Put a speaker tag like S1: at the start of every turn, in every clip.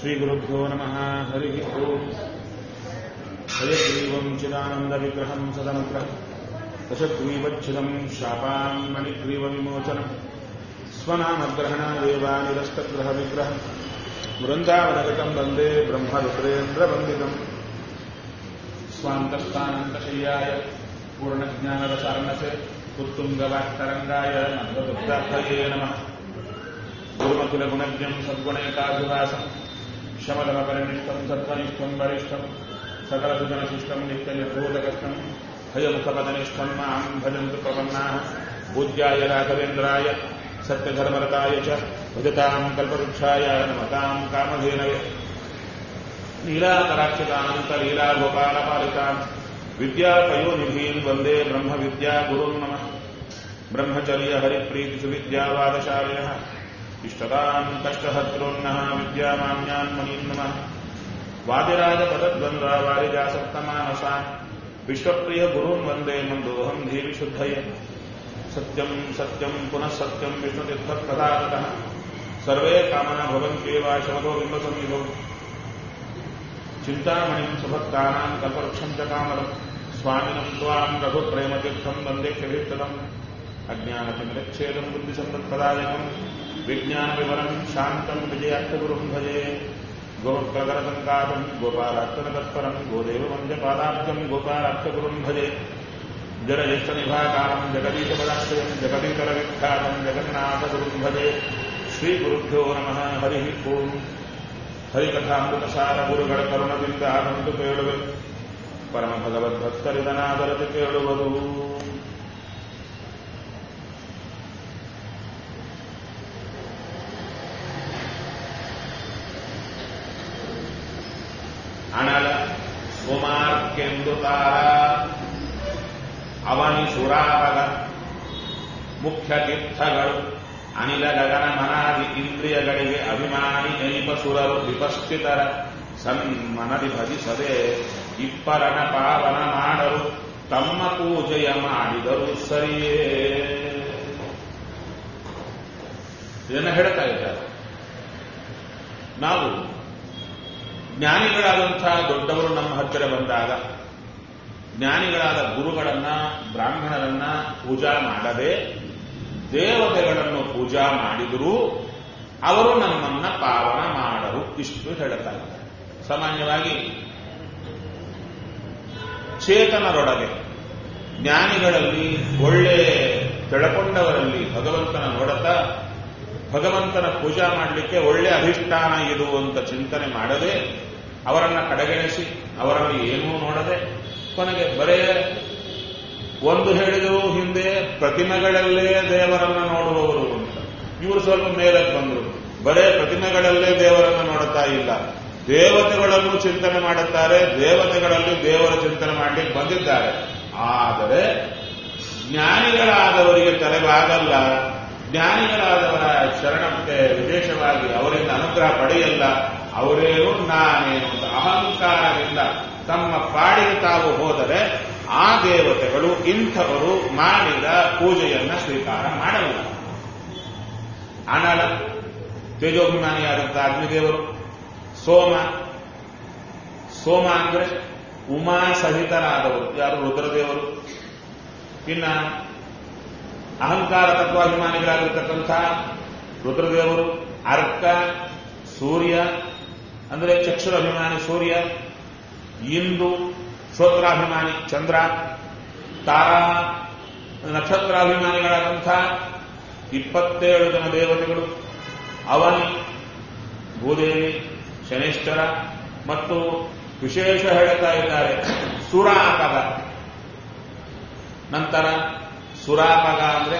S1: श्रीगुरुभ्यो नमः हरिः ओम् हयग्रीवम् चिदानन्दविग्रहम् सदनुग्रहम् दशग्रीवच्छिदम् शापान् मणिग्रीवविमोचनम् स्वनामग्रहणादेवानिरस्तग्रहविग्रहम् वृन्दावनगतम् वन्दे ब्रह्मरुद्रेन्द्रवन्दितम् स्वान्तस्थानन्तशय्याय पूर्णज्ञानरसार्णसे उत्तुङ्गवाक्तरङ्गाय नन्ददुग्धार्थये नमः गुरुमकुलगुणज्ञम् सद्गुणैकाभिवासम् शमदमपरिनिष्टम् सत्त्वनिष्ठम् वरिष्ठम् सकलसुजनशिष्टम् नित्यनिर्भूतकष्टम् हयमुखपदनिष्ठम् माम् भजन्तु प्रपन्नाः पूज्याय राघवेन्द्राय सत्यधर्मरताय च भजताम् कल्पवृक्षाय नमताम् कामधेनवे लीलाकराक्षितानन्तलीलागोपालपालिताम् विद्यापयोनिधीन् वन्दे ब्रह्मविद्यागुरुम् नमः ब्रह्मचर्यहरिप्रीतिसुविद्यावादशालिनः इष्टताम् कष्टहर्तॄन्नः विद्यामान्यान् मनीम् नमः वादिराजपदद्वन्द्वारिजासक्तमानसान् विश्वप्रियगुरून् वन्दे मन्दोऽहम् धीविशुद्धये सत्यम् सत्यम् पुनः सत्यम् विष्णुतीर्थप्रदातः सर्वे कामना भवन्त्येव शवतो बिम्बसंविभौ चिन्तामणिम् सुभक्तानाम् कल्पवृक्षम् च कामलम् स्वामिनम् त्वाम् रघुप्रेमतीर्थम् वन्देक्षभिष्टदम् अज्ञानतिमिरच्छेदम् बुद्धिसम्पत्प्रदायकम् विज्ञानविवरम् शान्तम् विजयार्थगुरुम् भजे गोप्रकरसङ्कातम् गोपालार्चनतत्परम् गोदेववन्द्यपादाब्जम् गोपालार्थगुरुम् भजे जलज्येष्ठनिभाकारम् जगदीशपदाश्रयम् जगदीतरविख्यातम् जगन्नाथगुरुम् भजे श्रीगुरुभ्यो नमः हरिः ओम् ಹರಿಕಥಾಮೃತಸಾರ ಗುರುಗಳ ಕರುಣದಿಂದ ಆದಂತು ಕೇಳುವೆ ಪರಮ ಭಗವದ್ಭಕ್ತರಿದನಾದರತೆ ಕೇಳುವುದು ಅನಲ ಸುಮಾರ್ಕೆಂದು ತಾರ ಅವನಿ ಸುರಾಪದ ಮುಖ್ಯ ತೀರ್ಥಗಳು ಅನಿಲ ಗಗನ ಮನಾದಿ ಇಂದ್ರಿಯಗಳಿಗೆ ಅಭಿಮಾನಿ ಎನಿಪ ಸುರರು ವಿಪಸ್ಥಿತರ ಸನ್ಮನದಿ ಭಜಿಸದೆ ಇಪ್ಪರನ ಪಾವನ ಮಾಡರು ತಮ್ಮ ಪೂಜೆಯ ಮಾಡಿದರು ಸರಿಯೇ ಇದನ್ನು ಹೇಳ್ತಾ ಇದ್ದಾರೆ ನಾವು ಜ್ಞಾನಿಗಳಾದಂತಹ ದೊಡ್ಡವರು ನಮ್ಮ ಹತ್ತಿರ ಬಂದಾಗ ಜ್ಞಾನಿಗಳಾದ ಗುರುಗಳನ್ನ ಬ್ರಾಹ್ಮಣರನ್ನ ಪೂಜಾ ಮಾಡದೆ ದೇವತೆಗಳನ್ನು ಪೂಜಾ ಮಾಡಿದರೂ ಅವರು ನಮ್ಮನ್ನ ಪಾವನ ಮಾಡರು ಇಷ್ಟು ಹೇಳ್ತಾ ಇದ್ದಾರೆ ಸಾಮಾನ್ಯವಾಗಿ ಚೇತನರೊಳಗೆ ಜ್ಞಾನಿಗಳಲ್ಲಿ ಒಳ್ಳೆ ತಿಳ್ಕೊಂಡವರಲ್ಲಿ ಭಗವಂತನ ನೋಡುತ್ತಾ ಭಗವಂತನ ಪೂಜಾ ಮಾಡಲಿಕ್ಕೆ ಒಳ್ಳೆ ಅಧಿಷ್ಠಾನ ಇದು ಅಂತ ಚಿಂತನೆ ಮಾಡದೆ ಅವರನ್ನ ಕಡೆಗಣಿಸಿ ಅವರಲ್ಲಿ ಏನೂ ನೋಡದೆ ಕೊನೆಗೆ ಬರೇ ಒಂದು ಹೇಳಿದರು ಹಿಂದೆ ಪ್ರತಿಮೆಗಳಲ್ಲೇ ದೇವರನ್ನ ನೋಡುವವರು ಅಂತ ಇವರು ಸ್ವಲ್ಪ ಮೇಲೆ ಬಂದರು ಬರೇ ಪ್ರತಿಮೆಗಳಲ್ಲೇ ದೇವರನ್ನ ನೋಡುತ್ತಾ ಇಲ್ಲ ದೇವತೆಗಳನ್ನು ಚಿಂತನೆ ಮಾಡುತ್ತಾರೆ ದೇವತೆಗಳಲ್ಲಿ ದೇವರ ಚಿಂತನೆ ಮಾಡಲಿಕ್ಕೆ ಬಂದಿದ್ದಾರೆ ಆದರೆ ಜ್ಞಾನಿಗಳಾದವರಿಗೆ ತಲೆಬಾಗಲ್ಲ ಜ್ಞಾನಿಗಳಾದವರ ಶರಣಕ್ಕೆ ವಿಶೇಷವಾಗಿ ಅವರಿಂದ ಅನುಗ್ರಹ ಪಡೆಯಲ್ಲ ಅವರೇನು ನಾನೇನು ಅಂತ ಅಹಂಕಾರದಿಂದ ತಮ್ಮ ಪಾಡಿಗೆ ತಾವು ಹೋದರೆ ಆ ದೇವತೆಗಳು ಇಂಥವರು ಮಾಡಿದ ಪೂಜೆಯನ್ನ ಸ್ವೀಕಾರ ಮಾಡಲ್ಲ ಅನಲ ತೇಜೋಭಿಮಾನಿಯಾದಂತಹ ಅಗ್ನಿದೇವರು ಸೋಮ ಸೋಮ ಅಂದ್ರೆ ಉಮಾ ಸಹಿತರಾದವರು ಯಾರು ರುದ್ರದೇವರು ಇನ್ನ ಅಹಂಕಾರ ತತ್ವಾಭಿಮಾನಿಗಳಾಗಿರ್ತಕ್ಕಂಥ ರುದ್ರದೇವರು ಅರ್ಕ ಸೂರ್ಯ ಅಂದ್ರೆ ಚಕ್ಷುರಾಭಿಮಾನಿ ಸೂರ್ಯ ಇಂದು ಶ್ರೋತ್ರಾಭಿಮಾನಿ ಚಂದ್ರ ತಾರಾ ನಕ್ಷತ್ರಾಭಿಮಾನಿಗಳಾದಂಥ ಇಪ್ಪತ್ತೇಳು ಜನ ದೇವತೆಗಳು ಅವನಿ ಭೂದೇವಿ ಶನೇಶ್ವರ ಮತ್ತು ವಿಶೇಷ ಹೇಳ್ತಾ ಇದ್ದಾರೆ ಸುರಾಪಗ ನಂತರ ಸುರಾಪಗ ಅಂದ್ರೆ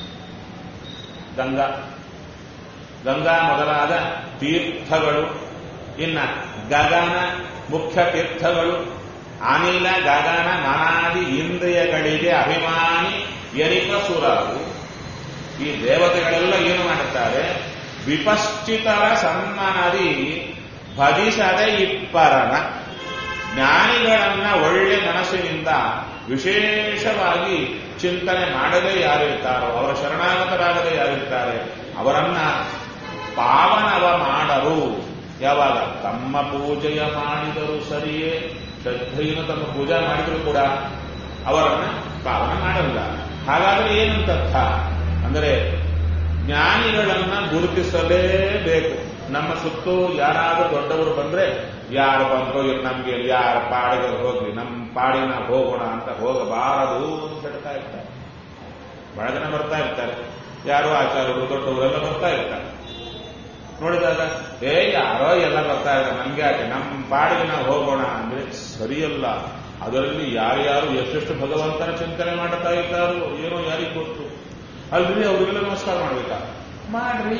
S1: ಗಂಗಾ ಗಂಗಾ ಮೊದಲಾದ ತೀರ್ಥಗಳು ಇನ್ನ ಗಗನ ಮುಖ್ಯ ತೀರ್ಥಗಳು ಅನಿಲ ಗಗನ ಮನಾದಿ ಇಂದ್ರಿಯಗಳಿಗೆ ಅಭಿಮಾನಿ ಎನಿಪ ಸುರರು ಈ ದೇವತೆಗಳೆಲ್ಲ ಏನು ಮಾಡುತ್ತಾರೆ ವಿಪಶ್ಚಿತರ ಸನ್ಮನದಿ ಭಜಿಸದೆ ಇಪ್ಪರನ ಜ್ಞಾನಿಗಳನ್ನ ಒಳ್ಳೆ ಮನಸ್ಸಿನಿಂದ ವಿಶೇಷವಾಗಿ ಚಿಂತನೆ ಮಾಡದೆ ಯಾರಿರ್ತಾರೋ ಅವರ ಶರಣಾಗತರಾಗದೆ ಯಾರಿರ್ತಾರೆ ಅವರನ್ನ ಪಾವನವ ಮಾಡರು ಯಾವಾಗ ತಮ್ಮ ಪೂಜೆಯ ಮಾಡಿದರೂ ಸರಿಯೇ ಶ್ರದ್ಧೆಯನ್ನು ತಮ್ಮ ಪೂಜೆ ಮಾಡಿದರೂ ಕೂಡ ಅವರನ್ನ ಪಾವನ ಮಾಡಲ್ಲ ಹಾಗಾದ್ರೆ ಏನಂತರ್ಥ ಅಂದರೆ ಜ್ಞಾನಿಗಳನ್ನ ಗುರುತಿಸಲೇಬೇಕು ನಮ್ಮ ಸುತ್ತು ಯಾರಾದ್ರೂ ದೊಡ್ಡವರು ಬಂದ್ರೆ ಯಾರು ಬಂದ್ರು ಇವ್ರು ನಮ್ಗೆ ಯಾರ ಪಾಡಿಗೆ ಹೋಗ್ಲಿ ನಮ್ಮ ಪಾಡಿಗೆ ನಾವು ಹೋಗೋಣ ಅಂತ ಹೋಗಬಾರದು ಅಂತ ಹೇಳ್ತಾ ಇರ್ತಾರೆ ಬಹಳ ಜನ ಬರ್ತಾ ಇರ್ತಾರೆ ಯಾರು ಆಚಾರ್ಯರು ದೊಡ್ಡವರೆಲ್ಲ ಬರ್ತಾ ಇರ್ತಾರೆ ನೋಡಿದಾಗ ಏ ಯಾರೋ ಎಲ್ಲ ಬರ್ತಾ ಇದ್ದಾರೆ ನಮ್ಗೆ ಯಾಕೆ ನಮ್ಮ ಪಾಡಿಗೆ ನಾವು ಹೋಗೋಣ ಅಂದ್ರೆ ಸರಿಯಲ್ಲ ಅದರಲ್ಲಿ ಯಾರ್ಯಾರು ಎಷ್ಟೆಷ್ಟು ಭಗವಂತನ ಚಿಂತನೆ ಮಾಡ್ತಾ ಇದ್ದಾರೋ ಏನೋ ಯಾರಿಗೆ ಗೊತ್ತು ಅಲ್ರಿ ಅವ್ರಿಗೆಲ್ಲ ನಮಸ್ಕಾರ ಮಾಡ್ಬೇಕಾ ಮಾಡ್ರಿ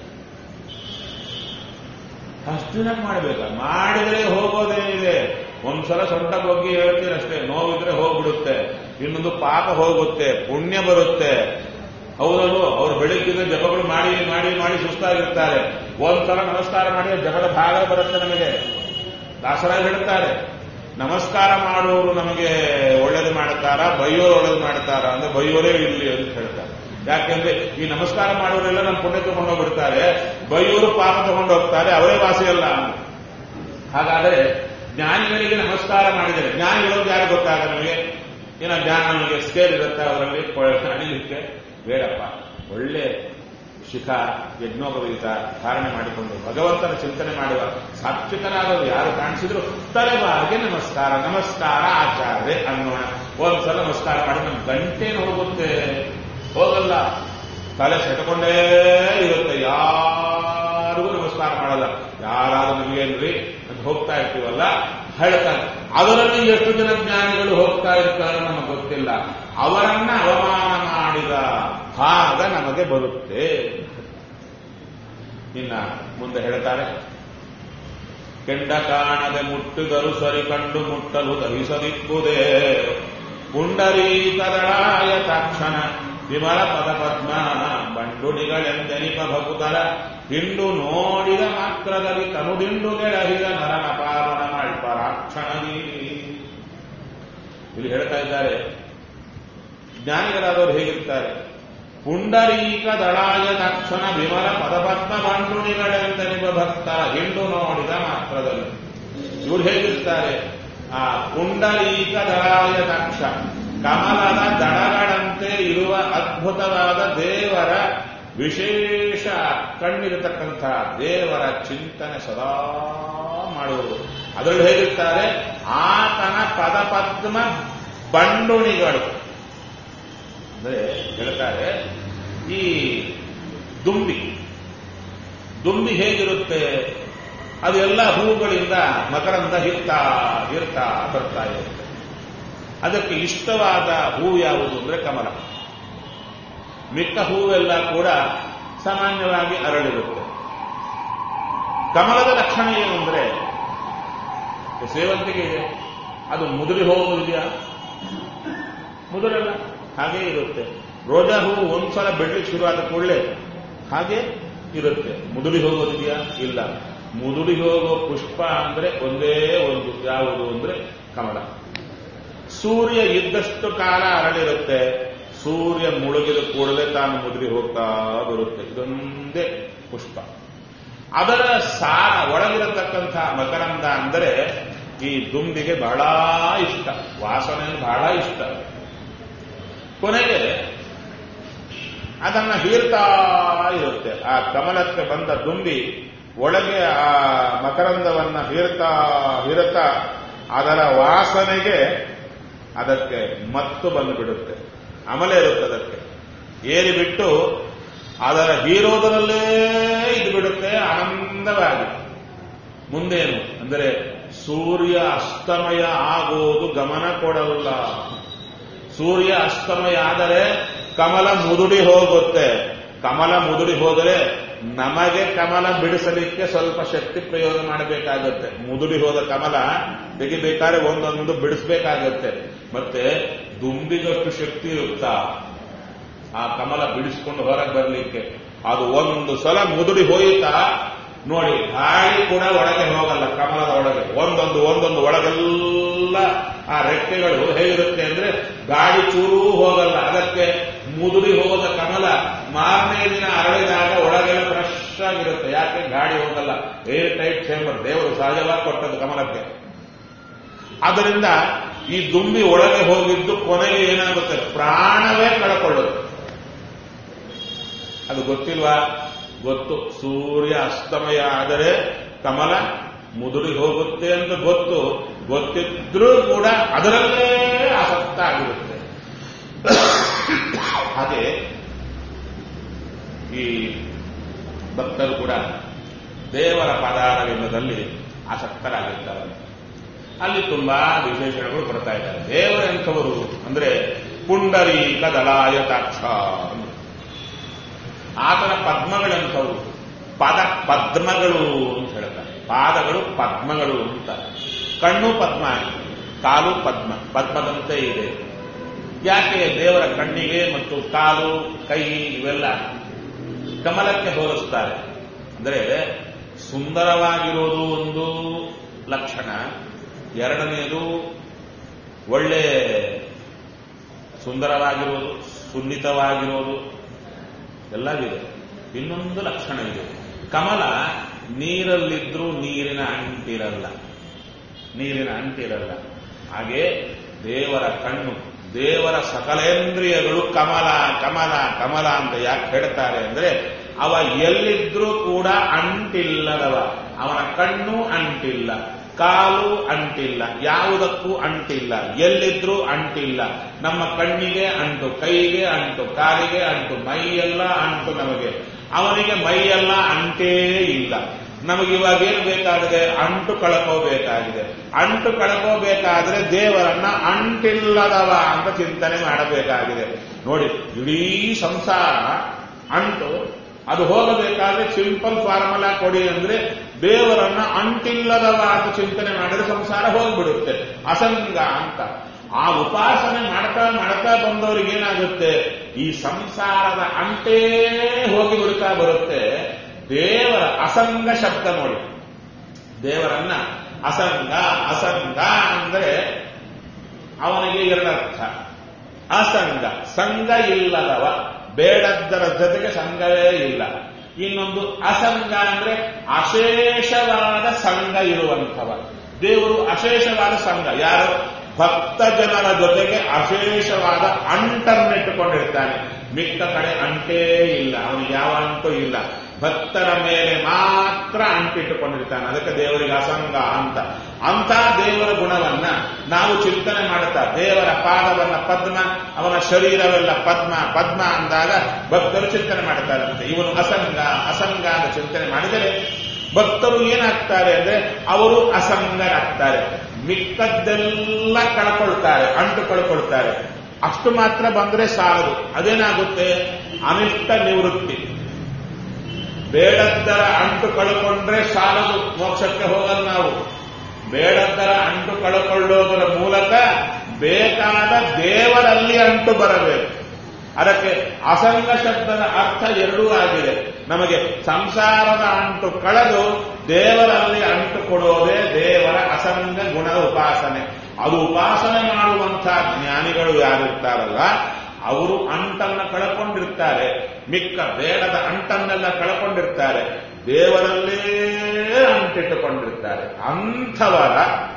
S1: ಅಷ್ಟು ದಿನ ಮಾಡ್ಬೇಕಾ ಮಾಡಿದ್ರೆ ಹೋಗೋದೇನಿದೆ ಒಂದ್ಸಲ ಸೊಂಟ ಬಗ್ಗೆ ಹೇಳ್ತೀರಿ ಅಷ್ಟೇ ನೋವಿದ್ರೆ ಹೋಗ್ಬಿಡುತ್ತೆ ಇನ್ನೊಂದು ಪಾಪ ಹೋಗುತ್ತೆ ಪುಣ್ಯ ಬರುತ್ತೆ ಹೌದಲ್ವ ಅವ್ರು ಬೆಳಿಗ್ಗಿನ ಜಪಗಳು ಮಾಡಿ ಮಾಡಿ ಮಾಡಿ ಸುಸ್ತಾಗಿರ್ತಾರೆ ಒಂದ್ಸಲ ನಮಸ್ಕಾರ ಮಾಡಿ ಜಪದ ಭಾಗ ಬರುತ್ತೆ ನಮಗೆ ದಾಸರಾಗಿ ಹೇಳ್ತಾರೆ ನಮಸ್ಕಾರ ಮಾಡುವವರು ನಮಗೆ ಒಳ್ಳೇದು ಮಾಡ್ತಾರಾ ಬೈಯೋರು ಒಳ್ಳೇದು ಮಾಡ್ತಾರಾ ಅಂದ್ರೆ ಬೈಯೋರೇ ಇರ್ಲಿ ಅಂತ ಹೇಳ್ತಾರೆ ಯಾಕೆಂದ್ರೆ ಈ ನಮಸ್ಕಾರ ಮಾಡುವವರೆಲ್ಲ ನಮ್ಮ ಪುಣ್ಯ ತಗೊಂಡು ಹೋಗ್ಬಿಡ್ತಾರೆ ಬೈಯೋರು ಪಾಪ ತಗೊಂಡು ಹೋಗ್ತಾರೆ ಅವರೇ ವಾಸಿಯಲ್ಲ ಹಾಗಾದರೆ ಜ್ಞಾನಿಗಳಿಗೆ ನಮಸ್ಕಾರ ಮಾಡಿದರೆ ಜ್ಞಾನಿಗಳು ಯಾರು ಗೊತ್ತಾಗ ನಮಗೆ ಏನೋ ಜ್ಞಾನ ನಮಗೆ ಸ್ಕೇಲ್ ಇರುತ್ತೆ ಅವರಲ್ಲಿ ಅಣಿಲಿಕ್ಕೆ ಬೇಡಪ್ಪ ಒಳ್ಳೆ ಶಿಖ ಯಜ್ಞೋಪವೀತ ಧಾರಣೆ ಮಾಡಿಕೊಂಡು ಭಗವಂತನ ಚಿಂತನೆ ಮಾಡುವ ಸಾತ್ವಿಕರಾದವರು ಯಾರು ಕಾಣಿಸಿದ್ರು ತಲೆಬಾರಿಗೆ ನಮಸ್ಕಾರ ನಮಸ್ಕಾರ ಆಚಾರ್ಯ ಅನ್ನೋಣ ಒಂದ್ಸಲ ನಮಸ್ಕಾರ ಮಾಡಿ ನಮ್ಮ ಗಂಟೇನು ಹೋಗುತ್ತೆ ಹೋಗಲ್ಲ ತಲೆ ಸೆಟ್ಕೊಂಡೇ ಇರುತ್ತೆ ಯಾರಿಗೂ ನಮಸ್ಕಾರ ಮಾಡಲ್ಲ ಯಾರಾದ್ರೂ ನಮಗೇನ್ರಿ ಅಂತ ಹೋಗ್ತಾ ಇರ್ತೀವಲ್ಲ ಹೇಳ್ತಾರೆ ಅದರಲ್ಲಿ ಎಷ್ಟು ಜನ ಜ್ಞಾನಿಗಳು ಹೋಗ್ತಾ ಇರ್ತಾರೆ ನಮಗೆ ಗೊತ್ತಿಲ್ಲ ಅವರನ್ನ ಅವಮಾನ ಮಾಡಿದ ಭಾಗ ನಮಗೆ ಬರುತ್ತೆ ಇನ್ನ ಮುಂದೆ ಹೇಳ್ತಾರೆ ಕೆಂಡ ಕಾಣದೆ ಮುಟ್ಟಿದರು ಸರಿ ಕಂಡು ಮುಟ್ಟಲು ದಹಿಸದಿಕ್ಕುದೇ ಪುಂಡರೀಕದಳಾಯ ತಕ್ಷಣ ವಿಮಲ ಪದ ಪದ್ಮ ಬಂಡುಣಿಗಳೆಂದೆನಿಪ ಭಕುತರ ಹಿಂಡು ನೋಡಿದ ಮಾತ್ರದಲ್ಲಿ ತನುದಿಂಡು ಗೆಳಹಿದ ನರನ ಪಾವನ ಮಲ್ಪರಾಕ್ಷಣದಿ ಇಲ್ಲಿ ಹೇಳ್ತಾ ಇದ್ದಾರೆ ಜ್ಞಾನಿಗಳಾದವರು ಹೇಗಿರ್ತಾರೆ ಪುಂಡರೀಕ ದಳಾಯ ತಕ್ಷಣ ವಿಮಲ ಪದಪದ್ಮ ಬಂಡುಣಿಗಳೆಂದೆನಿಪ ಭಕ್ತರ ಹಿಂಡು ನೋಡಿದ ಮಾತ್ರದಲ್ಲಿ ಇವ್ರು ಹೇಗಿರ್ತಾರೆ ಆ ಪುಂಡರೀಕ ದಳಾಯ ತಕ್ಷ ಕಮಲದ ದಳಗಳಂತೆ ಇರುವ ಅದ್ಭುತವಾದ ದೇವರ ವಿಶೇಷ ಕಣ್ಣಿರತಕ್ಕಂಥ ದೇವರ ಚಿಂತನೆ ಸದಾ ಮಾಡುವುದು ಅದರಲ್ಲಿ ಹೇಗಿರ್ತಾರೆ ಆತನ ಪದಪದ್ಮ ಬಂಡುಣಿಗಳು ಅಂದ್ರೆ ಹೇಳ್ತಾರೆ ಈ ದುಂಬಿ ದುಂಬಿ ಹೇಗಿರುತ್ತೆ ಅದೆಲ್ಲ ಹೂಗಳಿಂದ ಮಕರಂದ ಹಿರ್ತಾ ಹಿರ್ತಾ ಬರ್ತಾ ಇರುತ್ತೆ ಅದಕ್ಕೆ ಇಷ್ಟವಾದ ಹೂ ಯಾವುದು ಅಂದ್ರೆ ಕಮಲ ಮಿಕ್ಕ ಹೂವೆಲ್ಲ ಕೂಡ ಸಾಮಾನ್ಯವಾಗಿ ಅರಳಿರುತ್ತೆ ಕಮಲದ ಲಕ್ಷಣ ಏನು ಅಂದ್ರೆ ಸೇವಂತಿಗೆ ಇದೆ ಅದು ಮುದುರಿ ಹೋಗುವುದಿದೆಯಾ ಮುದುರಲ್ಲ ಹಾಗೇ ಇರುತ್ತೆ ರೋಜಾ ಹೂವು ಒಂದ್ಸಲ ಬೆಳ್ಳಿಗೆ ಶುರುವಾದ ಕೂಡಲೇ ಹಾಗೆ ಇರುತ್ತೆ ಮುದುಡಿ ಹೋಗೋದಿದೆಯಾ ಇಲ್ಲ ಮುದುಡಿ ಹೋಗೋ ಪುಷ್ಪ ಅಂದ್ರೆ ಒಂದೇ ಒಂದು ಯಾವುದು ಅಂದ್ರೆ ಕಮಲ ಸೂರ್ಯ ಇದ್ದಷ್ಟು ಕಾಲ ಅರಳಿರುತ್ತೆ ಸೂರ್ಯ ಮುಳುಗಿದ ಕೂಡಲೇ ತಾನು ಮುದುರಿ ಹೋಗ್ತಾ ಬರುತ್ತೆ ಇದೊಂದೇ ಪುಷ್ಪ ಅದರ ಸಾರ ಒಳಗಿರತಕ್ಕಂಥ ಮಕರಂದ ಅಂದರೆ ಈ ದುಂಬಿಗೆ ಬಹಳ ಇಷ್ಟ ವಾಸನೆ ಬಹಳ ಇಷ್ಟ ಕೊನೆಗೆ ಅದನ್ನ ಹೀರ್ತಾ ಇರುತ್ತೆ ಆ ಕಮಲಕ್ಕೆ ಬಂದ ದುಂಬಿ ಒಳಗೆ ಆ ಮಕರಂದವನ್ನ ಹೀರ್ತಾ ಹೀರುತ್ತಾ ಅದರ ವಾಸನೆಗೆ ಅದಕ್ಕೆ ಮತ್ತು ಬಂದುಬಿಡುತ್ತೆ ಅಮಲೆ ಇರುತ್ತೆ ಅದಕ್ಕೆ ಏರಿಬಿಟ್ಟು ಅದರ ಹೀರೋದರಲ್ಲೇ ಇದು ಬಿಡುತ್ತೆ ಆನಂದವಾಗಿ ಮುಂದೇನು ಅಂದರೆ ಸೂರ್ಯ ಅಸ್ತಮಯ ಆಗೋದು ಗಮನ ಕೊಡಲ್ಲ ಸೂರ್ಯ ಅಸ್ತಮಯ ಆದರೆ ಕಮಲ ಮುದುಡಿ ಹೋಗುತ್ತೆ ಕಮಲ ಮುದುಡಿ ಹೋದರೆ ನಮಗೆ ಕಮಲ ಬಿಡಿಸಲಿಕ್ಕೆ ಸ್ವಲ್ಪ ಶಕ್ತಿ ಪ್ರಯೋಗ ಮಾಡಬೇಕಾಗುತ್ತೆ ಮುದುಡಿ ಹೋದ ಕಮಲ ತೆಗಿಬೇಕಾದ್ರೆ ಒಂದೊಂದು ಬಿಡಿಸ್ಬೇಕಾಗತ್ತೆ ಮತ್ತೆ ದುಂಬಿಗಷ್ಟು ಶಕ್ತಿ ಇರುತ್ತಾ ಆ ಕಮಲ ಬಿಡಿಸ್ಕೊಂಡು ಹೊರಗೆ ಬರಲಿಕ್ಕೆ ಅದು ಒಂದು ಸಲ ಮುದುಡಿ ಹೋಯಿತಾ ನೋಡಿ ಗಾಳಿ ಕೂಡ ಒಳಗೆ ಹೋಗಲ್ಲ ಕಮಲದ ಒಳಗೆ ಒಂದೊಂದು ಒಂದೊಂದು ಒಳಗೆಲ್ಲ ಆ ರೆಕ್ಕೆಗಳು ಹೇಗಿರುತ್ತೆ ಅಂದ್ರೆ ಗಾಳಿ ಚೂರೂ ಹೋಗಲ್ಲ ಅದಕ್ಕೆ ಮುದುಡಿ ಹೋದ ಕಮಲ ಮಾರನೇ ದಿನ ಅರಳಿದಾಗ ಒಳಗೆಲ್ಲ ಫ್ರೆಶ್ ಆಗಿರುತ್ತೆ ಯಾಕೆ ಗಾಡಿ ಹೋಗಲ್ಲ ಏರ್ ಟೈಟ್ ಚೇಂಬರ್ ದೇವರು ಸಹಜವಾಗಿ ಕೊಟ್ಟದ್ದು ಕಮಲಕ್ಕೆ ಆದ್ದರಿಂದ ಈ ದುಂಬಿ ಒಳಗೆ ಹೋಗಿದ್ದು ಕೊನೆಗೆ ಏನಾಗುತ್ತೆ ಪ್ರಾಣವೇ ಕಳಕೊಳ್ಳೋದು ಅದು ಗೊತ್ತಿಲ್ವಾ ಗೊತ್ತು ಸೂರ್ಯ ಅಸ್ತಮಯ ಆದರೆ ಕಮಲ ಮುದುಡಿ ಹೋಗುತ್ತೆ ಅಂತ ಗೊತ್ತು ಗೊತ್ತಿದ್ರೂ ಕೂಡ ಅದರಲ್ಲೇ ಆಸಕ್ತ ಆಗಿರುತ್ತೆ ಹಾಗೆ ಈ ಭಕ್ತರು ಕೂಡ ದೇವರ ಪದಾರವಿಲ್ಲದಲ್ಲಿ ಆಸಕ್ತರಾಗಿರ್ತಾರೆ ಅಲ್ಲಿ ತುಂಬಾ ವಿಶೇಷಣಗಳು ಬರ್ತಾ ಇದ್ದಾರೆ ದೇವರೆಂಥವರು ಅಂದ್ರೆ ಪುಂಡರೀಕ ದಲಾಯತಾಕ್ಷ ಅಂದ್ರು. ಆತನ ಪದ್ಮಗಳಂಥವು ಪದ ಪದ್ಮಗಳು ಅಂತ ಹೇಳ್ತಾರೆ ಪಾದಗಳು ಪದ್ಮಗಳು ಅಂತ ಕಣ್ಣು ಪದ್ಮ ಕಾಲು ಪದ್ಮ ಪದ್ಮದಂತೆ ಇದೆ ಯಾಕೆ ದೇವರ ಕಣ್ಣಿಗೆ ಮತ್ತು ಕಾಲು ಕೈ ಇವೆಲ್ಲ ಕಮಲಕ್ಕೆ ಹೋಲಿಸ್ತಾರೆ ಅಂದರೆ ಸುಂದರವಾಗಿರೋದು ಒಂದು ಲಕ್ಷಣ ಎರಡನೆಯದು ಒಳ್ಳೆ ಸುಂದರವಾಗಿರೋದು ಸುನ್ನಿತವಾಗಿರೋದು ಎಲ್ಲವಿದೆ ಇನ್ನೊಂದು ಲಕ್ಷಣ ಇದೆ ಕಮಲ ನೀರಲ್ಲಿದ್ರೂ ನೀರಿನ ಅಂಟಿರಲ್ಲ ನೀರಿನ ಅಂಟಿರಲ್ಲ ಹಾಗೆ ದೇವರ ಕಣ್ಣು ದೇವರ ಸಕಲೇಂದ್ರಿಯಗಳು ಕಮಲ ಕಮಲ ಕಮಲ ಅಂತ ಯಾಕೆ ಹೇಳ್ತಾರೆ ಅಂದ್ರೆ ಅವ ಎಲ್ಲಿದ್ರೂ ಕೂಡ ಅಂಟಿಲ್ಲದವ ಅವನ ಕಣ್ಣು ಅಂಟಿಲ್ಲ ಕಾಲು ಅಂಟಿಲ್ಲ ಯಾವುದಕ್ಕೂ ಅಂಟಿಲ್ಲ ಎಲ್ಲಿದ್ರೂ ಅಂಟಿಲ್ಲ ನಮ್ಮ ಕಣ್ಣಿಗೆ ಅಂಟು ಕೈಗೆ ಅಂಟು ಕಾಲಿಗೆ ಅಂಟು ಮೈಯೆಲ್ಲ ಅಂಟು ನಮಗೆ ಅವನಿಗೆ ಮೈಯೆಲ್ಲ ಅಂಟೇ ಇಲ್ಲ ನಮಗೆ ಇವಾಗ ಏನು ಬೇಕಾಗಿದೆ ಅಂಟು ಕಳ್ಕೋಬೇಕಾಗಿದೆ ಅಂಟು ಕಳ್ಕೋಬೇಕಾದ್ರೆ ದೇವರನ್ನ ಅಂಟಿಲ್ಲದವ ಅಂತ ಚಿಂತನೆ ಮಾಡಬೇಕಾಗಿದೆ ನೋಡಿ ಇಡೀ ಸಂಸಾರ ಅಂಟು ಅದು ಹೋಗಬೇಕಾದ್ರೆ ಸಿಂಪಲ್ ಫಾರ್ಮುಲಾ ಕೊಡಿ ಅಂದ್ರೆ ದೇವರನ್ನ ಅಂಟಿಲ್ಲದವ ಅಂತ ಚಿಂತನೆ ಮಾಡಿದ್ರೆ ಸಂಸಾರ ಹೋಗ್ಬಿಡುತ್ತೆ ಅಸಂಗ ಅಂತ ಆ ಉಪಾಸನೆ ಮಾಡ್ತಾ ಮಾಡ್ತಾ ಬಂದವರಿಗೆ ಏನಾಗುತ್ತೆ ಈ ಸಂಸಾರದ ಅಂಟೇ ಹೋಗಿ ಬಿಡ್ತಾ ಬರುತ್ತೆ ದೇವರ ಅಸಂಗ ಶಬ್ದ ನೋಡಿ ದೇವರನ್ನ ಅಸಂಗ ಅಸಂಗ ಅಂದ್ರೆ ಅವನಿಗೆ ಎರಡರ್ಥ ಅಸಂಗ ಸಂಘ ಇಲ್ಲದವ ಬೇಡದ್ದರ ಜೊತೆಗೆ ಸಂಘವೇ ಇಲ್ಲ ಇನ್ನೊಂದು ಅಸಂಗ ಅಂದ್ರೆ ಅಶೇಷವಾದ ಸಂಘ ಇರುವಂಥವ ದೇವರು ಅಶೇಷವಾದ ಸಂಘ ಯಾರು ಭಕ್ತ ಜನರ ಜೊತೆಗೆ ಅಶೇಷವಾದ ಅಂಟನ್ನಿಟ್ಟುಕೊಂಡಿರ್ತಾನೆ ಮಿಕ್ಕ ಕಡೆ ಅಂಟೇ ಇಲ್ಲ ಅವನಿಗೆ ಯಾವ ಅಂಟು ಇಲ್ಲ ಭಕ್ತರ ಮೇಲೆ ಮಾತ್ರ ಅಂಟಿಟ್ಟುಕೊಂಡಿರ್ತಾನೆ ಅದಕ್ಕೆ ದೇವರಿಗೆ ಅಸಂಗ ಅಂತ ಅಂತ ದೇವರ ಗುಣವನ್ನ ನಾವು ಚಿಂತನೆ ಮಾಡುತ್ತಾ ದೇವರ ಪಾದವನ್ನ ಪದ್ಮ ಅವನ ಶರೀರವೆಲ್ಲ ಪದ್ಮ ಪದ್ಮ ಅಂದಾಗ ಭಕ್ತರು ಚಿಂತನೆ ಮಾಡ್ತಾರಂತೆ ಇವನು ಅಸಂಗ ಅಸಂಗ ಅಂತ ಚಿಂತನೆ ಮಾಡಿದರೆ ಭಕ್ತರು ಏನಾಗ್ತಾರೆ ಅಂದ್ರೆ ಅವರು ಅಸಂಗರಾಗ್ತಾರೆ ಮಿಕ್ಕದ್ದೆಲ್ಲ ಕಳ್ಕೊಳ್ತಾರೆ ಅಂಟು ಕಳ್ಕೊಳ್ತಾರೆ ಅಷ್ಟು ಮಾತ್ರ ಬಂದ್ರೆ ಸಾಲದು ಅದೇನಾಗುತ್ತೆ ಅನಿಷ್ಟ ನಿವೃತ್ತಿ ಬೇಡದ್ದರ ಅಂಟು ಕಳ್ಕೊಂಡ್ರೆ ಸಾಲದು ಮೋಕ್ಷಕ್ಕೆ ಹೋಗಲ್ಲ ನಾವು ಬೇಡದ್ದರ ಅಂಟು ಕಳ್ಕೊಳ್ಳೋದರ ಮೂಲಕ ಬೇಕಾದ ದೇವರಲ್ಲಿ ಅಂಟು ಬರಬೇಕು ಅದಕ್ಕೆ ಅಸಂಗ ಶಬ್ದದ ಅರ್ಥ ಎರಡೂ ಆಗಿದೆ ನಮಗೆ ಸಂಸಾರದ ಅಂಟು ಕಳೆದು ದೇವರಲ್ಲಿ ಅಂಟು ಕೊಡೋದೇ ದೇವರ ಅಸಂಗ ಗುಣದ ಉಪಾಸನೆ ಅದು ಉಪಾಸನೆ ಮಾಡುವಂತಹ ಜ್ಞಾನಿಗಳು ಯಾರಿರ್ತಾರಲ್ಲ ಅವರು ಅಂಟನ್ನ ಕಳ್ಕೊಂಡಿರ್ತಾರೆ ಮಿಕ್ಕ ಬೇಡದ ಅಂಟನ್ನೆಲ್ಲ ಕಳ್ಕೊಂಡಿರ್ತಾರೆ ದೇವರಲ್ಲೇ ಅಂಟಿಟ್ಟುಕೊಂಡಿರ್ತಾರೆ ಅಂಥವರ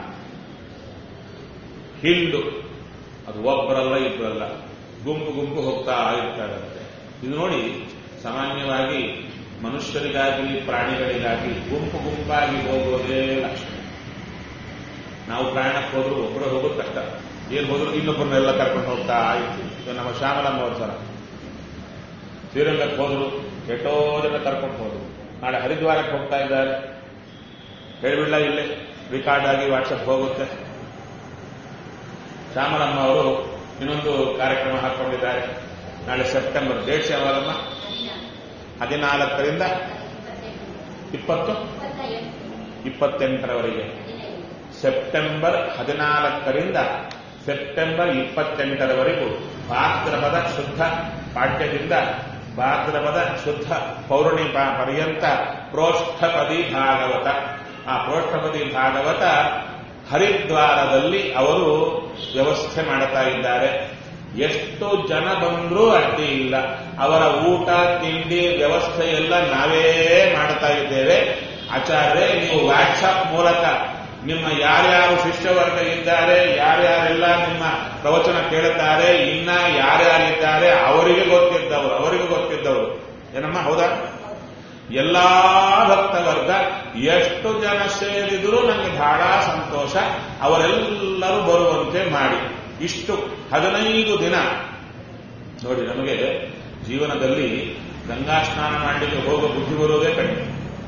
S1: ಹಿಂಡು ಅದು ಒಬ್ಬರಲ್ಲ ಇಬ್ಬರಲ್ಲ ಗುಂಪು ಗುಂಪು ಹೋಗ್ತಾ ಇರ್ತಾರಂತೆ ಇದು ನೋಡಿ ಸಾಮಾನ್ಯವಾಗಿ ಮನುಷ್ಯರಿಗಾಗಲಿ ಪ್ರಾಣಿಗಳಿಗಾಗಿ ಗುಂಪು ಗುಂಪಾಗಿ ಹೋಗೋದೇ ಲಕ್ಷಣ ನಾವು ಪ್ರಯಾಣಕ್ಕೆ ಹೋದ್ರು ಒಬ್ಬರು ಹೋಗೋದು ಕಷ್ಟ ಏನ್ ಹೋದ್ರು ಇನ್ನೊಬ್ಬರನ್ನೆಲ್ಲ ಕರ್ಕೊಂಡು ಹೋಗ್ತಾ ಇತ್ತು ಇದು ನಮ್ಮ ಶ್ಯಾಮಲಮ್ಮ ಅವ್ರ ಸರ ಶ್ರೀರಂಗಕ್ಕೆ ಹೋದ್ರು ಎಷ್ಟೋ ಜನ ಕರ್ಕೊಂಡು ಹೋದ್ರು ನಾಳೆ ಹರಿದ್ವಾರಕ್ಕೆ ಹೋಗ್ತಾ ಇದ್ದಾರೆ ಹೇಳಿಬಿಡ್ಲ ಇಲ್ಲೇ ರಿಕಾರ್ಡ್ ಆಗಿ ವಾಟ್ಸಪ್ ಹೋಗುತ್ತೆ ಶ್ಯಾಮಲಮ್ಮ ಅವರು ಇನ್ನೊಂದು ಕಾರ್ಯಕ್ರಮ ಹಾಕೊಂಡಿದ್ದಾರೆ ನಾಳೆ ಸೆಪ್ಟೆಂಬರ್ ಡೇಟ್ಸ್ ಯಾವಾಗಮ್ಮ ಹದಿನಾಲ್ಕರಿಂದ ಇಪ್ಪತ್ತು ಇಪ್ಪತ್ತೆಂಟರವರೆಗೆ ಸೆಪ್ಟೆಂಬರ್ ಹದಿನಾಲ್ಕರಿಂದ ಸೆಪ್ಟೆಂಬರ್ ಇಪ್ಪತ್ತೆಂಟರವರೆಗೂ ಭಾದ್ರಪದ ಶುದ್ಧ ಪಾಠ್ಯದಿಂದ ಭಾದ್ರಪದ ಶುದ್ಧ ಪೌರ್ಣಿಮಾ ಪರ್ಯಂತ ಪ್ರೋಷ್ಠಪದಿ ಭಾಗವತ ಆ ಪ್ರೋಷ್ಠಪದಿ ಭಾಗವತ ಹರಿದ್ವಾರದಲ್ಲಿ ಅವರು ವ್ಯವಸ್ಥೆ ಮಾಡ್ತಾ ಇದ್ದಾರೆ ಎಷ್ಟು ಜನ ಬಂದ್ರೂ ಅಡ್ಡಿ ಇಲ್ಲ ಅವರ ಊಟ ತಿಂಡಿ ವ್ಯವಸ್ಥೆ ಎಲ್ಲ ನಾವೇ ಮಾಡ್ತಾ ಇದ್ದೇವೆ ಆಚಾರ್ಯ ನೀವು ವಾಟ್ಸಪ್ ಮೂಲಕ ನಿಮ್ಮ ಯಾರ್ಯಾರು ಶಿಷ್ಯವರ್ಗ ಇದ್ದಾರೆ ಯಾರ್ಯಾರೆಲ್ಲ ನಿಮ್ಮ ಪ್ರವಚನ ಕೇಳುತ್ತಾರೆ ಇನ್ನ ಯಾರ್ಯಾರಿದ್ದಾರೆ ಅವರಿಗೆ ಗೊತ್ತಿದ್ದವರು ಅವರಿಗೆ ಗೊತ್ತಿದ್ದವರು ಏನಮ್ಮ ಹೌದಾ ಎಲ್ಲಾ ಭಕ್ತವರ್ಗ ಎಷ್ಟು ಜನ ಸೇರಿದರೂ ನನಗೆ ಬಹಳ ಸಂತೋಷ ಅವರೆಲ್ಲರೂ ಬರುವಂತೆ ಮಾಡಿ ಇಷ್ಟು ಹದಿನೈದು ದಿನ ನೋಡಿ ನಮಗೆ ಜೀವನದಲ್ಲಿ ಗಂಗಾ ಸ್ನಾನ ಮಾಡಲಿಕ್ಕೆ ಹೋಗೋ ಬುದ್ಧಿ ಬರೋದೇ ಕಡಿಮೆ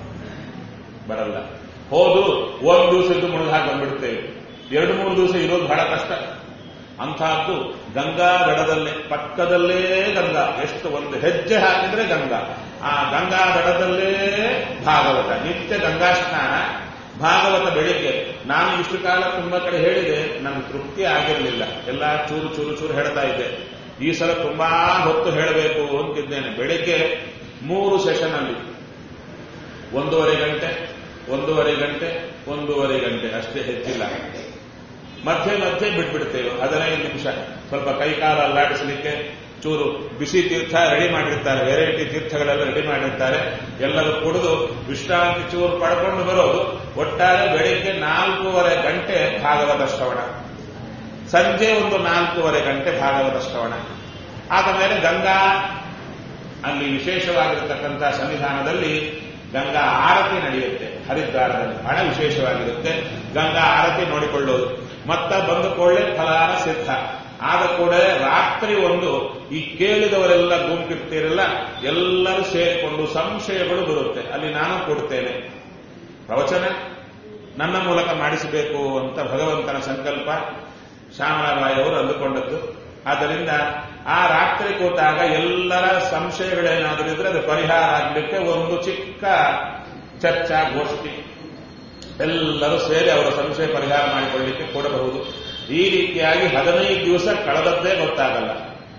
S1: ಬರಲ್ಲ ಹೋದು ಒಂದು ದಿವಸ ಇದ್ದು ಮುಳುಗಿ ಹಾಕಿ ಬಂದ್ಬಿಡ್ತೇವೆ ಎರಡು ಮೂರು ದಿವಸ ಇರೋದು ಬಹಳ ಕಷ್ಟ ಅಂತಹದ್ದು ಗಂಗಾ ದಡದಲ್ಲೇ ಪಕ್ಕದಲ್ಲೇ ಗಂಗಾ ಎಷ್ಟು ಒಂದು ಹೆಜ್ಜೆ ಹಾಕಿದ್ರೆ ಗಂಗಾ ಆ ಗಂಗಾ ದಡದಲ್ಲೇ ಭಾಗವತ ನಿತ್ಯ ಗಂಗಾ ಸ್ನಾನ ಭಾಗವತ ಬೆಳಿಗ್ಗೆ ನಾನು ಇಷ್ಟು ಕಾಲ ತುಂಬಾ ಕಡೆ ಹೇಳಿದೆ ನನಗೆ ತೃಪ್ತಿ ಆಗಿರಲಿಲ್ಲ ಎಲ್ಲ ಚೂರು ಚೂರು ಚೂರು ಹೇಳ್ತಾ ಇದ್ದೆ ಈ ಸಲ ತುಂಬಾ ಹೊತ್ತು ಹೇಳಬೇಕು ಅಂತಿದ್ದೇನೆ ಬೆಳಿಗ್ಗೆ ಮೂರು ಸೆಷನ್ ಅಲ್ಲಿ ಒಂದೂವರೆ ಗಂಟೆ ಒಂದೂವರೆ ಗಂಟೆ ಒಂದೂವರೆ ಗಂಟೆ ಅಷ್ಟೇ ಹೆಚ್ಚಿಲ್ಲ ಮಧ್ಯೆ ಮಧ್ಯೆ ಬಿಟ್ಬಿಡ್ತೇವೆ ಹದಿನೈದು ನಿಮಿಷ ಸ್ವಲ್ಪ ಕೈಕಾಲ ಅಲ್ಲಾಡಿಸಲಿಕ್ಕೆ ಚೂರು ಬಿಸಿ ತೀರ್ಥ ರೆಡಿ ಮಾಡಿರ್ತಾರೆ ವೆರೈಟಿ ತೀರ್ಥಗಳೆಲ್ಲ ರೆಡಿ ಮಾಡಿರ್ತಾರೆ ಎಲ್ಲರೂ ಕುಡಿದು ವಿಶ್ರಾಂತಿ ಚೂರು ಪಡ್ಕೊಂಡು ಬರೋದು ಒಟ್ಟಾರೆ ಬೆಳಿಗ್ಗೆ ನಾಲ್ಕೂವರೆ ಗಂಟೆ ಭಾಗವತ ಶ್ರವಣ ಸಂಜೆ ಒಂದು ನಾಲ್ಕೂವರೆ ಗಂಟೆ ಭಾಗವತ ಶ್ರವಣ ಆದ ಮೇಲೆ ಗಂಗಾ ಅಲ್ಲಿ ವಿಶೇಷವಾಗಿರತಕ್ಕಂಥ ಸನ್ನಿಧಾನದಲ್ಲಿ ಗಂಗಾ ಆರತಿ ನಡೆಯುತ್ತೆ ಹರಿದ್ವಾರದಲ್ಲಿ ಬಹಳ ವಿಶೇಷವಾಗಿರುತ್ತೆ ಗಂಗಾ ಆರತಿ ನೋಡಿಕೊಳ್ಳೋದು ಮತ್ತ ಬಂದ ಕೂಡಲೇ ಫಲಾನ ಸಿದ್ಧ ಆದ ಕೂಡಲೇ ರಾತ್ರಿ ಒಂದು ಈ ಕೇಳಿದವರೆಲ್ಲ ಗುಂಪಿರ್ತೀರಲ್ಲ ಎಲ್ಲರೂ ಸೇರಿಕೊಂಡು ಸಂಶಯಗಳು ಬರುತ್ತೆ ಅಲ್ಲಿ ನಾನು ಕೊಡ್ತೇನೆ ಪ್ರವಚನ ನನ್ನ ಮೂಲಕ ಮಾಡಿಸಬೇಕು ಅಂತ ಭಗವಂತನ ಸಂಕಲ್ಪ ಶ್ಯಾಮಲಾಬಾಯಿ ಅವರು ಅಂದುಕೊಂಡದ್ದು ಆದ್ದರಿಂದ ಆ ರಾತ್ರಿ ಕೂತಾಗ ಎಲ್ಲರ ಸಂಶಯಗಳೇನಾದರೂ ಇದ್ರೆ ಅದು ಪರಿಹಾರ ಆಗಲಿಕ್ಕೆ ಒಂದು ಚಿಕ್ಕ ಚರ್ಚಾ ಗೋಷ್ಠಿ ಎಲ್ಲರೂ ಸೇರಿ ಅವರ ಸಂಶಯ ಪರಿಹಾರ ಮಾಡಿಕೊಳ್ಳಲಿಕ್ಕೆ ಕೊಡಬಹುದು ಈ ರೀತಿಯಾಗಿ ಹದಿನೈದು ದಿವಸ ಕಳೆದದ್ದೇ ಗೊತ್ತಾಗಲ್ಲ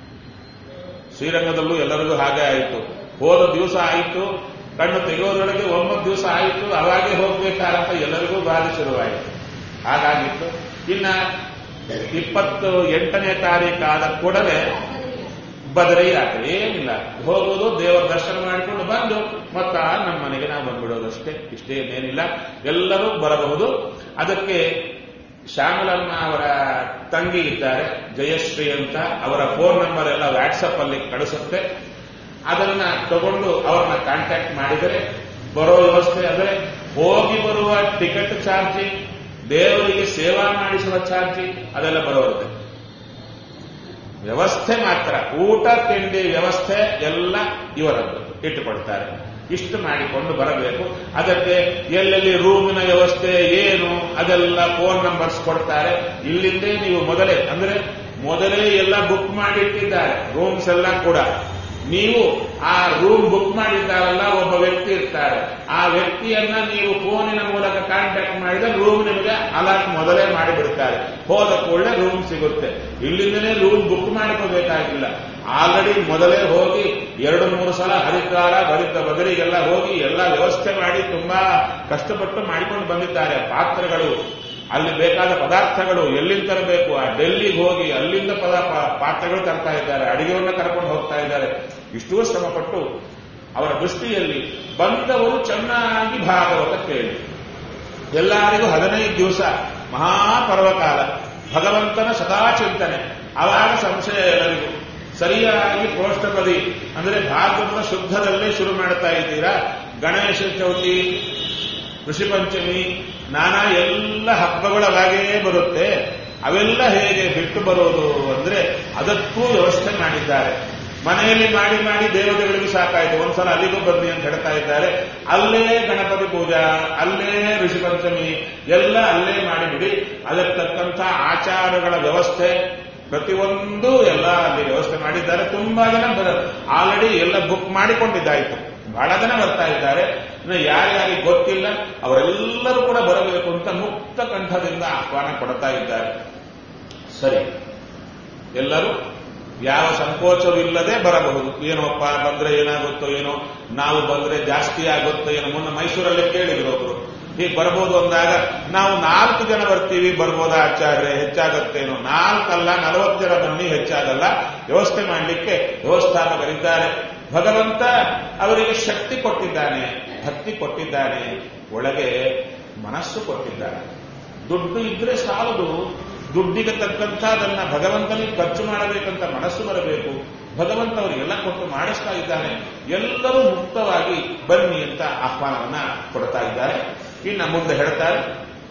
S1: ಶ್ರೀರಂಗದಲ್ಲೂ ಎಲ್ಲರಿಗೂ ಹಾಗೆ ಆಯಿತು ಹೋದ ದಿವಸ ಆಯಿತು ಕಣ್ಣು ತೆಗೆಯೋದ್ರೊಳಗೆ ಒಂಬತ್ತು ದಿವಸ ಆಯಿತು ಅವಾಗೆ ಹೋಗ್ಬೇಕಾದಂತ ಎಲ್ಲರಿಗೂ ಬಾಧೆ ಶುರುವಾಯಿತು ಹಾಗಾಗಿತ್ತು ಇನ್ನ ಇಪ್ಪತ್ತು ಎಂಟನೇ ತಾರೀಕಾದ ಕೂಡಲೇ ಬದರಿ ಯಾತ್ರೆ ಏನಿಲ್ಲ ಹೋಗೋದು ದೇವರ ದರ್ಶನ ಮಾಡಿಕೊಂಡು ಬಂದು ಮತ್ತ ನಮ್ಮ ಮನೆಗೆ ನಾವು ಬಂದ್ಬಿಡೋದಷ್ಟೇ ಇಷ್ಟೇ ಏನೇನಿಲ್ಲ ಎಲ್ಲರೂ ಬರಬಹುದು ಅದಕ್ಕೆ ಶ್ಯಾಮಲಮ್ಮ ಅವರ ತಂಗಿ ಇದ್ದಾರೆ ಜಯಶ್ರೀ ಅಂತ ಅವರ ಫೋನ್ ನಂಬರ್ ಎಲ್ಲ ವಾಟ್ಸಪ್ ಅಲ್ಲಿ ಕಳಿಸುತ್ತೆ ಅದನ್ನ ತಗೊಂಡು ಅವ್ರನ್ನ ಕಾಂಟ್ಯಾಕ್ಟ್ ಮಾಡಿದರೆ ಬರೋ ವ್ಯವಸ್ಥೆ ಅಂದ್ರೆ ಹೋಗಿ ಬರುವ ಟಿಕೆಟ್ ಚಾರ್ಜಿ ದೇವರಿಗೆ ಸೇವಾ ಮಾಡಿಸುವ ಚಾರ್ಜಿ ಅದೆಲ್ಲ ಬರೋರುತ್ತೆ ವ್ಯವಸ್ಥೆ ಮಾತ್ರ ಊಟ ತಿಂಡಿ ವ್ಯವಸ್ಥೆ ಎಲ್ಲ ಇವರದ್ದು ಇಟ್ಟುಕೊಡ್ತಾರೆ ಇಷ್ಟು ಮಾಡಿಕೊಂಡು ಬರಬೇಕು ಅದಕ್ಕೆ ಎಲ್ಲೆಲ್ಲಿ ರೂಮಿನ ವ್ಯವಸ್ಥೆ ಏನು ಅದೆಲ್ಲ ಫೋನ್ ನಂಬರ್ಸ್ ಕೊಡ್ತಾರೆ ಇಲ್ಲಿಂದೇ ನೀವು ಮೊದಲೇ ಅಂದ್ರೆ ಮೊದಲೇ ಎಲ್ಲ ಬುಕ್ ಮಾಡಿಟ್ಟಿದ್ದಾರೆ ರೂಮ್ಸ್ ಎಲ್ಲ ಕೂಡ ನೀವು ಆ ರೂಮ್ ಬುಕ್ ಮಾಡಿದ್ದಾರಲ್ಲ ಒಬ್ಬ ವ್ಯಕ್ತಿ ಇರ್ತಾರೆ ಆ ವ್ಯಕ್ತಿಯನ್ನ ನೀವು ಫೋನಿನ ಮೂಲಕ ಕಾಂಟ್ಯಾಕ್ಟ್ ಮಾಡಿದ್ರೆ ರೂಮ್ ನಿಮಗೆ ಅಲರ್ಟ್ ಮೊದಲೇ ಮಾಡಿಬಿಡ್ತಾರೆ ಹೋದ ಕೂಡಲೇ ರೂಮ್ ಸಿಗುತ್ತೆ ಇಲ್ಲಿಂದನೇ ರೂಮ್ ಬುಕ್ ಮಾಡ್ಕೋಬೇಕಾಗಿಲ್ಲ ಆಲ್ರೆಡಿ ಮೊದಲೇ ಹೋಗಿ ಎರಡು ಮೂರು ಸಲ ಹರಿದ್ವಾರ ಬರಿತ ಬದರಿಗೆಲ್ಲ ಹೋಗಿ ಎಲ್ಲ ವ್ಯವಸ್ಥೆ ಮಾಡಿ ತುಂಬಾ ಕಷ್ಟಪಟ್ಟು ಮಾಡಿಕೊಂಡು ಬಂದಿದ್ದಾರೆ ಪಾತ್ರಗಳು ಅಲ್ಲಿ ಬೇಕಾದ ಪದಾರ್ಥಗಳು ಎಲ್ಲಿಂದ ತರಬೇಕು ಆ ಡೆಲ್ಲಿಗೆ ಹೋಗಿ ಅಲ್ಲಿಂದ ಪದ ಪಾತ್ರಗಳು ತರ್ತಾ ಇದ್ದಾರೆ ಅಡಿಗೆಯನ್ನ ಕರ್ಕೊಂಡು ಹೋಗ್ತಾ ಇದ್ದಾರೆ ಇಷ್ಟೂ ಶ್ರಮಪಟ್ಟು ಅವರ ದೃಷ್ಟಿಯಲ್ಲಿ ಬಂದವರು ಚೆನ್ನಾಗಿ ಭಾಗವತ ಕೇಳಿ ಎಲ್ಲರಿಗೂ ಹದಿನೈದು ದಿವಸ ಮಹಾಪರ್ವಕಾಲ ಭಗವಂತನ ಸದಾ ಚಿಂತನೆ ಅವಾಗ ಸಂಶಯ ಎಲ್ಲರಿಗೂ ಸರಿಯಾಗಿ ಪ್ರೋಷ್ಠಪದಿ ಅಂದ್ರೆ ಭಾಗವತ ಶುದ್ಧದಲ್ಲೇ ಶುರು ಮಾಡ್ತಾ ಇದ್ದೀರಾ ಗಣೇಶ ಚೌತಿ ಋಷಿ ಪಂಚಮಿ ನಾನಾ ಎಲ್ಲ ಹಬ್ಬಗಳವಾಗೇ ಬರುತ್ತೆ ಅವೆಲ್ಲ ಹೇಗೆ ಬಿಟ್ಟು ಬರೋದು ಅಂದ್ರೆ ಅದಕ್ಕೂ ವ್ಯವಸ್ಥೆ ಮಾಡಿದ್ದಾರೆ ಮನೆಯಲ್ಲಿ ಮಾಡಿ ಮಾಡಿ ದೇವತೆಗಳಿಗೂ ಸಾಕಾಯಿತು ಒಂದ್ಸಲ ಅಲ್ಲಿಗೂ ಬನ್ನಿ ಅಂತ ಹೇಳ್ತಾ ಇದ್ದಾರೆ ಅಲ್ಲೇ ಗಣಪತಿ ಪೂಜಾ ಅಲ್ಲೇ ಋಷಿ ಪಂಚಮಿ ಎಲ್ಲ ಅಲ್ಲೇ ಮಾಡಿಬಿಡಿ ಅದಕ್ಕೆ ತಕ್ಕಂಥ ಆಚಾರಗಳ ವ್ಯವಸ್ಥೆ ಪ್ರತಿಯೊಂದು ಎಲ್ಲ ಅಲ್ಲಿ ವ್ಯವಸ್ಥೆ ಮಾಡಿದ್ದಾರೆ ತುಂಬಾ ಜನ ಬರ ಆಲ್ರೆಡಿ ಎಲ್ಲ ಬುಕ್ ಮಾಡಿಕೊಂಡಿದ್ದಾಯ್ತು ಬಹಳ ಜನ ಬರ್ತಾ ಇದ್ದಾರೆ ಇನ್ನು ಯಾರ್ಯಾರಿಗೆ ಗೊತ್ತಿಲ್ಲ ಅವರೆಲ್ಲರೂ ಕೂಡ ಬರಬೇಕು ಅಂತ ಮುಕ್ತ ಕಂಠದಿಂದ ಆಹ್ವಾನ ಕೊಡ್ತಾ ಇದ್ದಾರೆ ಸರಿ ಎಲ್ಲರೂ ಯಾವ ಸಂಕೋಚವಿಲ್ಲದೆ ಬರಬಹುದು ಏನೋಪ್ಪ ಬಂದ್ರೆ ಏನಾಗುತ್ತೋ ಏನೋ ನಾವು ಬಂದ್ರೆ ಜಾಸ್ತಿ ಆಗುತ್ತೋ ಏನೋ ಮೊನ್ನೆ ಮೈಸೂರಲ್ಲಿ ಕೇಳಿದ್ರು ಒಬ್ರು ಹೀಗೆ ಬರ್ಬೋದು ಅಂದಾಗ ನಾವು ನಾಲ್ಕು ಜನ ಬರ್ತೀವಿ ಬರ್ಬೋದಾ ಆಚಾರ್ಯ ಹೆಚ್ಚಾಗತ್ತೇನೋ ನಾಲ್ಕಲ್ಲ ನಲವತ್ತು ಜನ ಬನ್ನಿ ಹೆಚ್ಚಾಗಲ್ಲ ವ್ಯವಸ್ಥೆ ಮಾಡಲಿಕ್ಕೆ ವ್ಯವಸ್ಥಾಪಕರಿದ್ದಾರೆ ಭಗವಂತ ಅವರಿಗೆ ಶಕ್ತಿ ಕೊಟ್ಟಿದ್ದಾನೆ ಭಕ್ತಿ ಕೊಟ್ಟಿದ್ದಾನೆ ಒಳಗೆ ಮನಸ್ಸು ಕೊಟ್ಟಿದ್ದಾನೆ ದುಡ್ಡು ಇದ್ರೆ ಸಾಲದು ದುಡ್ಡಿಗೆ ತಕ್ಕಂಥ ಅದನ್ನ ಭಗವಂತನಿಗೆ ಖರ್ಚು ಮಾಡಬೇಕಂತ ಮನಸ್ಸು ಬರಬೇಕು ಭಗವಂತ ಅವರಿಗೆಲ್ಲ ಕೊಟ್ಟು ಮಾಡಿಸ್ತಾ ಇದ್ದಾನೆ ಎಲ್ಲರೂ ಮುಕ್ತವಾಗಿ ಬನ್ನಿ ಅಂತ ಆಹ್ವಾನವನ್ನ ಕೊಡ್ತಾ ಇದ್ದಾರೆ ಇನ್ನು ಮುಂದೆ ಹೇಳ್ತಾರೆ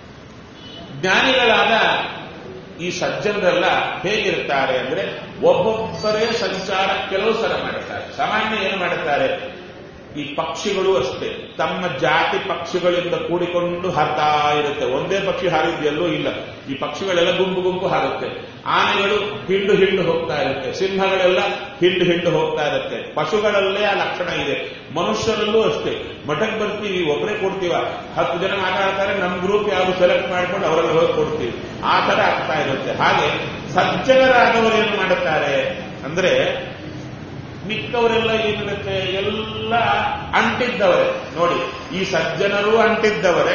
S1: ಜ್ಞಾನಿಗಳಾದ ಈ ಸಜ್ಜನರೆಲ್ಲ ಹೇಗಿರುತ್ತಾರೆ ಅಂದ್ರೆ ಒಬ್ಬೊಬ್ಬರೇ ಸಂಚಾರ ಕೆಲವು ಸಲ ಮಾಡುತ್ತಾರೆ ಸಾಮಾನ್ಯ ಏನು ಮಾಡುತ್ತಾರೆ ಈ ಪಕ್ಷಿಗಳು ಅಷ್ಟೇ ತಮ್ಮ ಜಾತಿ ಪಕ್ಷಿಗಳಿಂದ ಕೂಡಿಕೊಂಡು ಹಾರ್ತಾ ಇರುತ್ತೆ ಒಂದೇ ಪಕ್ಷಿ ಹಾರಿದ್ದೆಲ್ಲೂ ಇಲ್ಲ ಈ ಪಕ್ಷಿಗಳೆಲ್ಲ ಗುಂಪು ಗುಂಪು ಹಾರುತ್ತೆ ಆನೆಗಳು ಹಿಂಡು ಹಿಂಡು ಹೋಗ್ತಾ ಇರುತ್ತೆ ಸಿಂಹಗಳೆಲ್ಲ ಹಿಂಡು ಹಿಂಡು ಹೋಗ್ತಾ ಇರುತ್ತೆ ಪಶುಗಳಲ್ಲೇ ಆ ಲಕ್ಷಣ ಇದೆ ಮನುಷ್ಯರಲ್ಲೂ ಅಷ್ಟೇ ಮಠಕ್ಕೆ ಬರ್ತೀವಿ ಒಬ್ಬರೇ ಕೊಡ್ತೀವ ಹತ್ತು ಜನ ಮಾತಾಡ್ತಾರೆ ನಮ್ಮ ಗ್ರೂಪ್ ಯಾವುದು ಸೆಲೆಕ್ಟ್ ಮಾಡ್ಕೊಂಡು ಅವರಲ್ಲಿ ಹೋಗಿ ಕೊಡ್ತೀವಿ ಆ ತರ ಆಗ್ತಾ ಇರುತ್ತೆ ಹಾಗೆ ಸಜ್ಜನರಾದವರು ಏನು ಮಾಡುತ್ತಾರೆ ಅಂದ್ರೆ ಮಿಕ್ಕವರೆಲ್ಲ ಏನಿರುತ್ತೆ ಎಲ್ಲ ಅಂಟಿದ್ದವರೇ ನೋಡಿ ಈ ಸಜ್ಜನರು ಅಂಟಿದ್ದವರೇ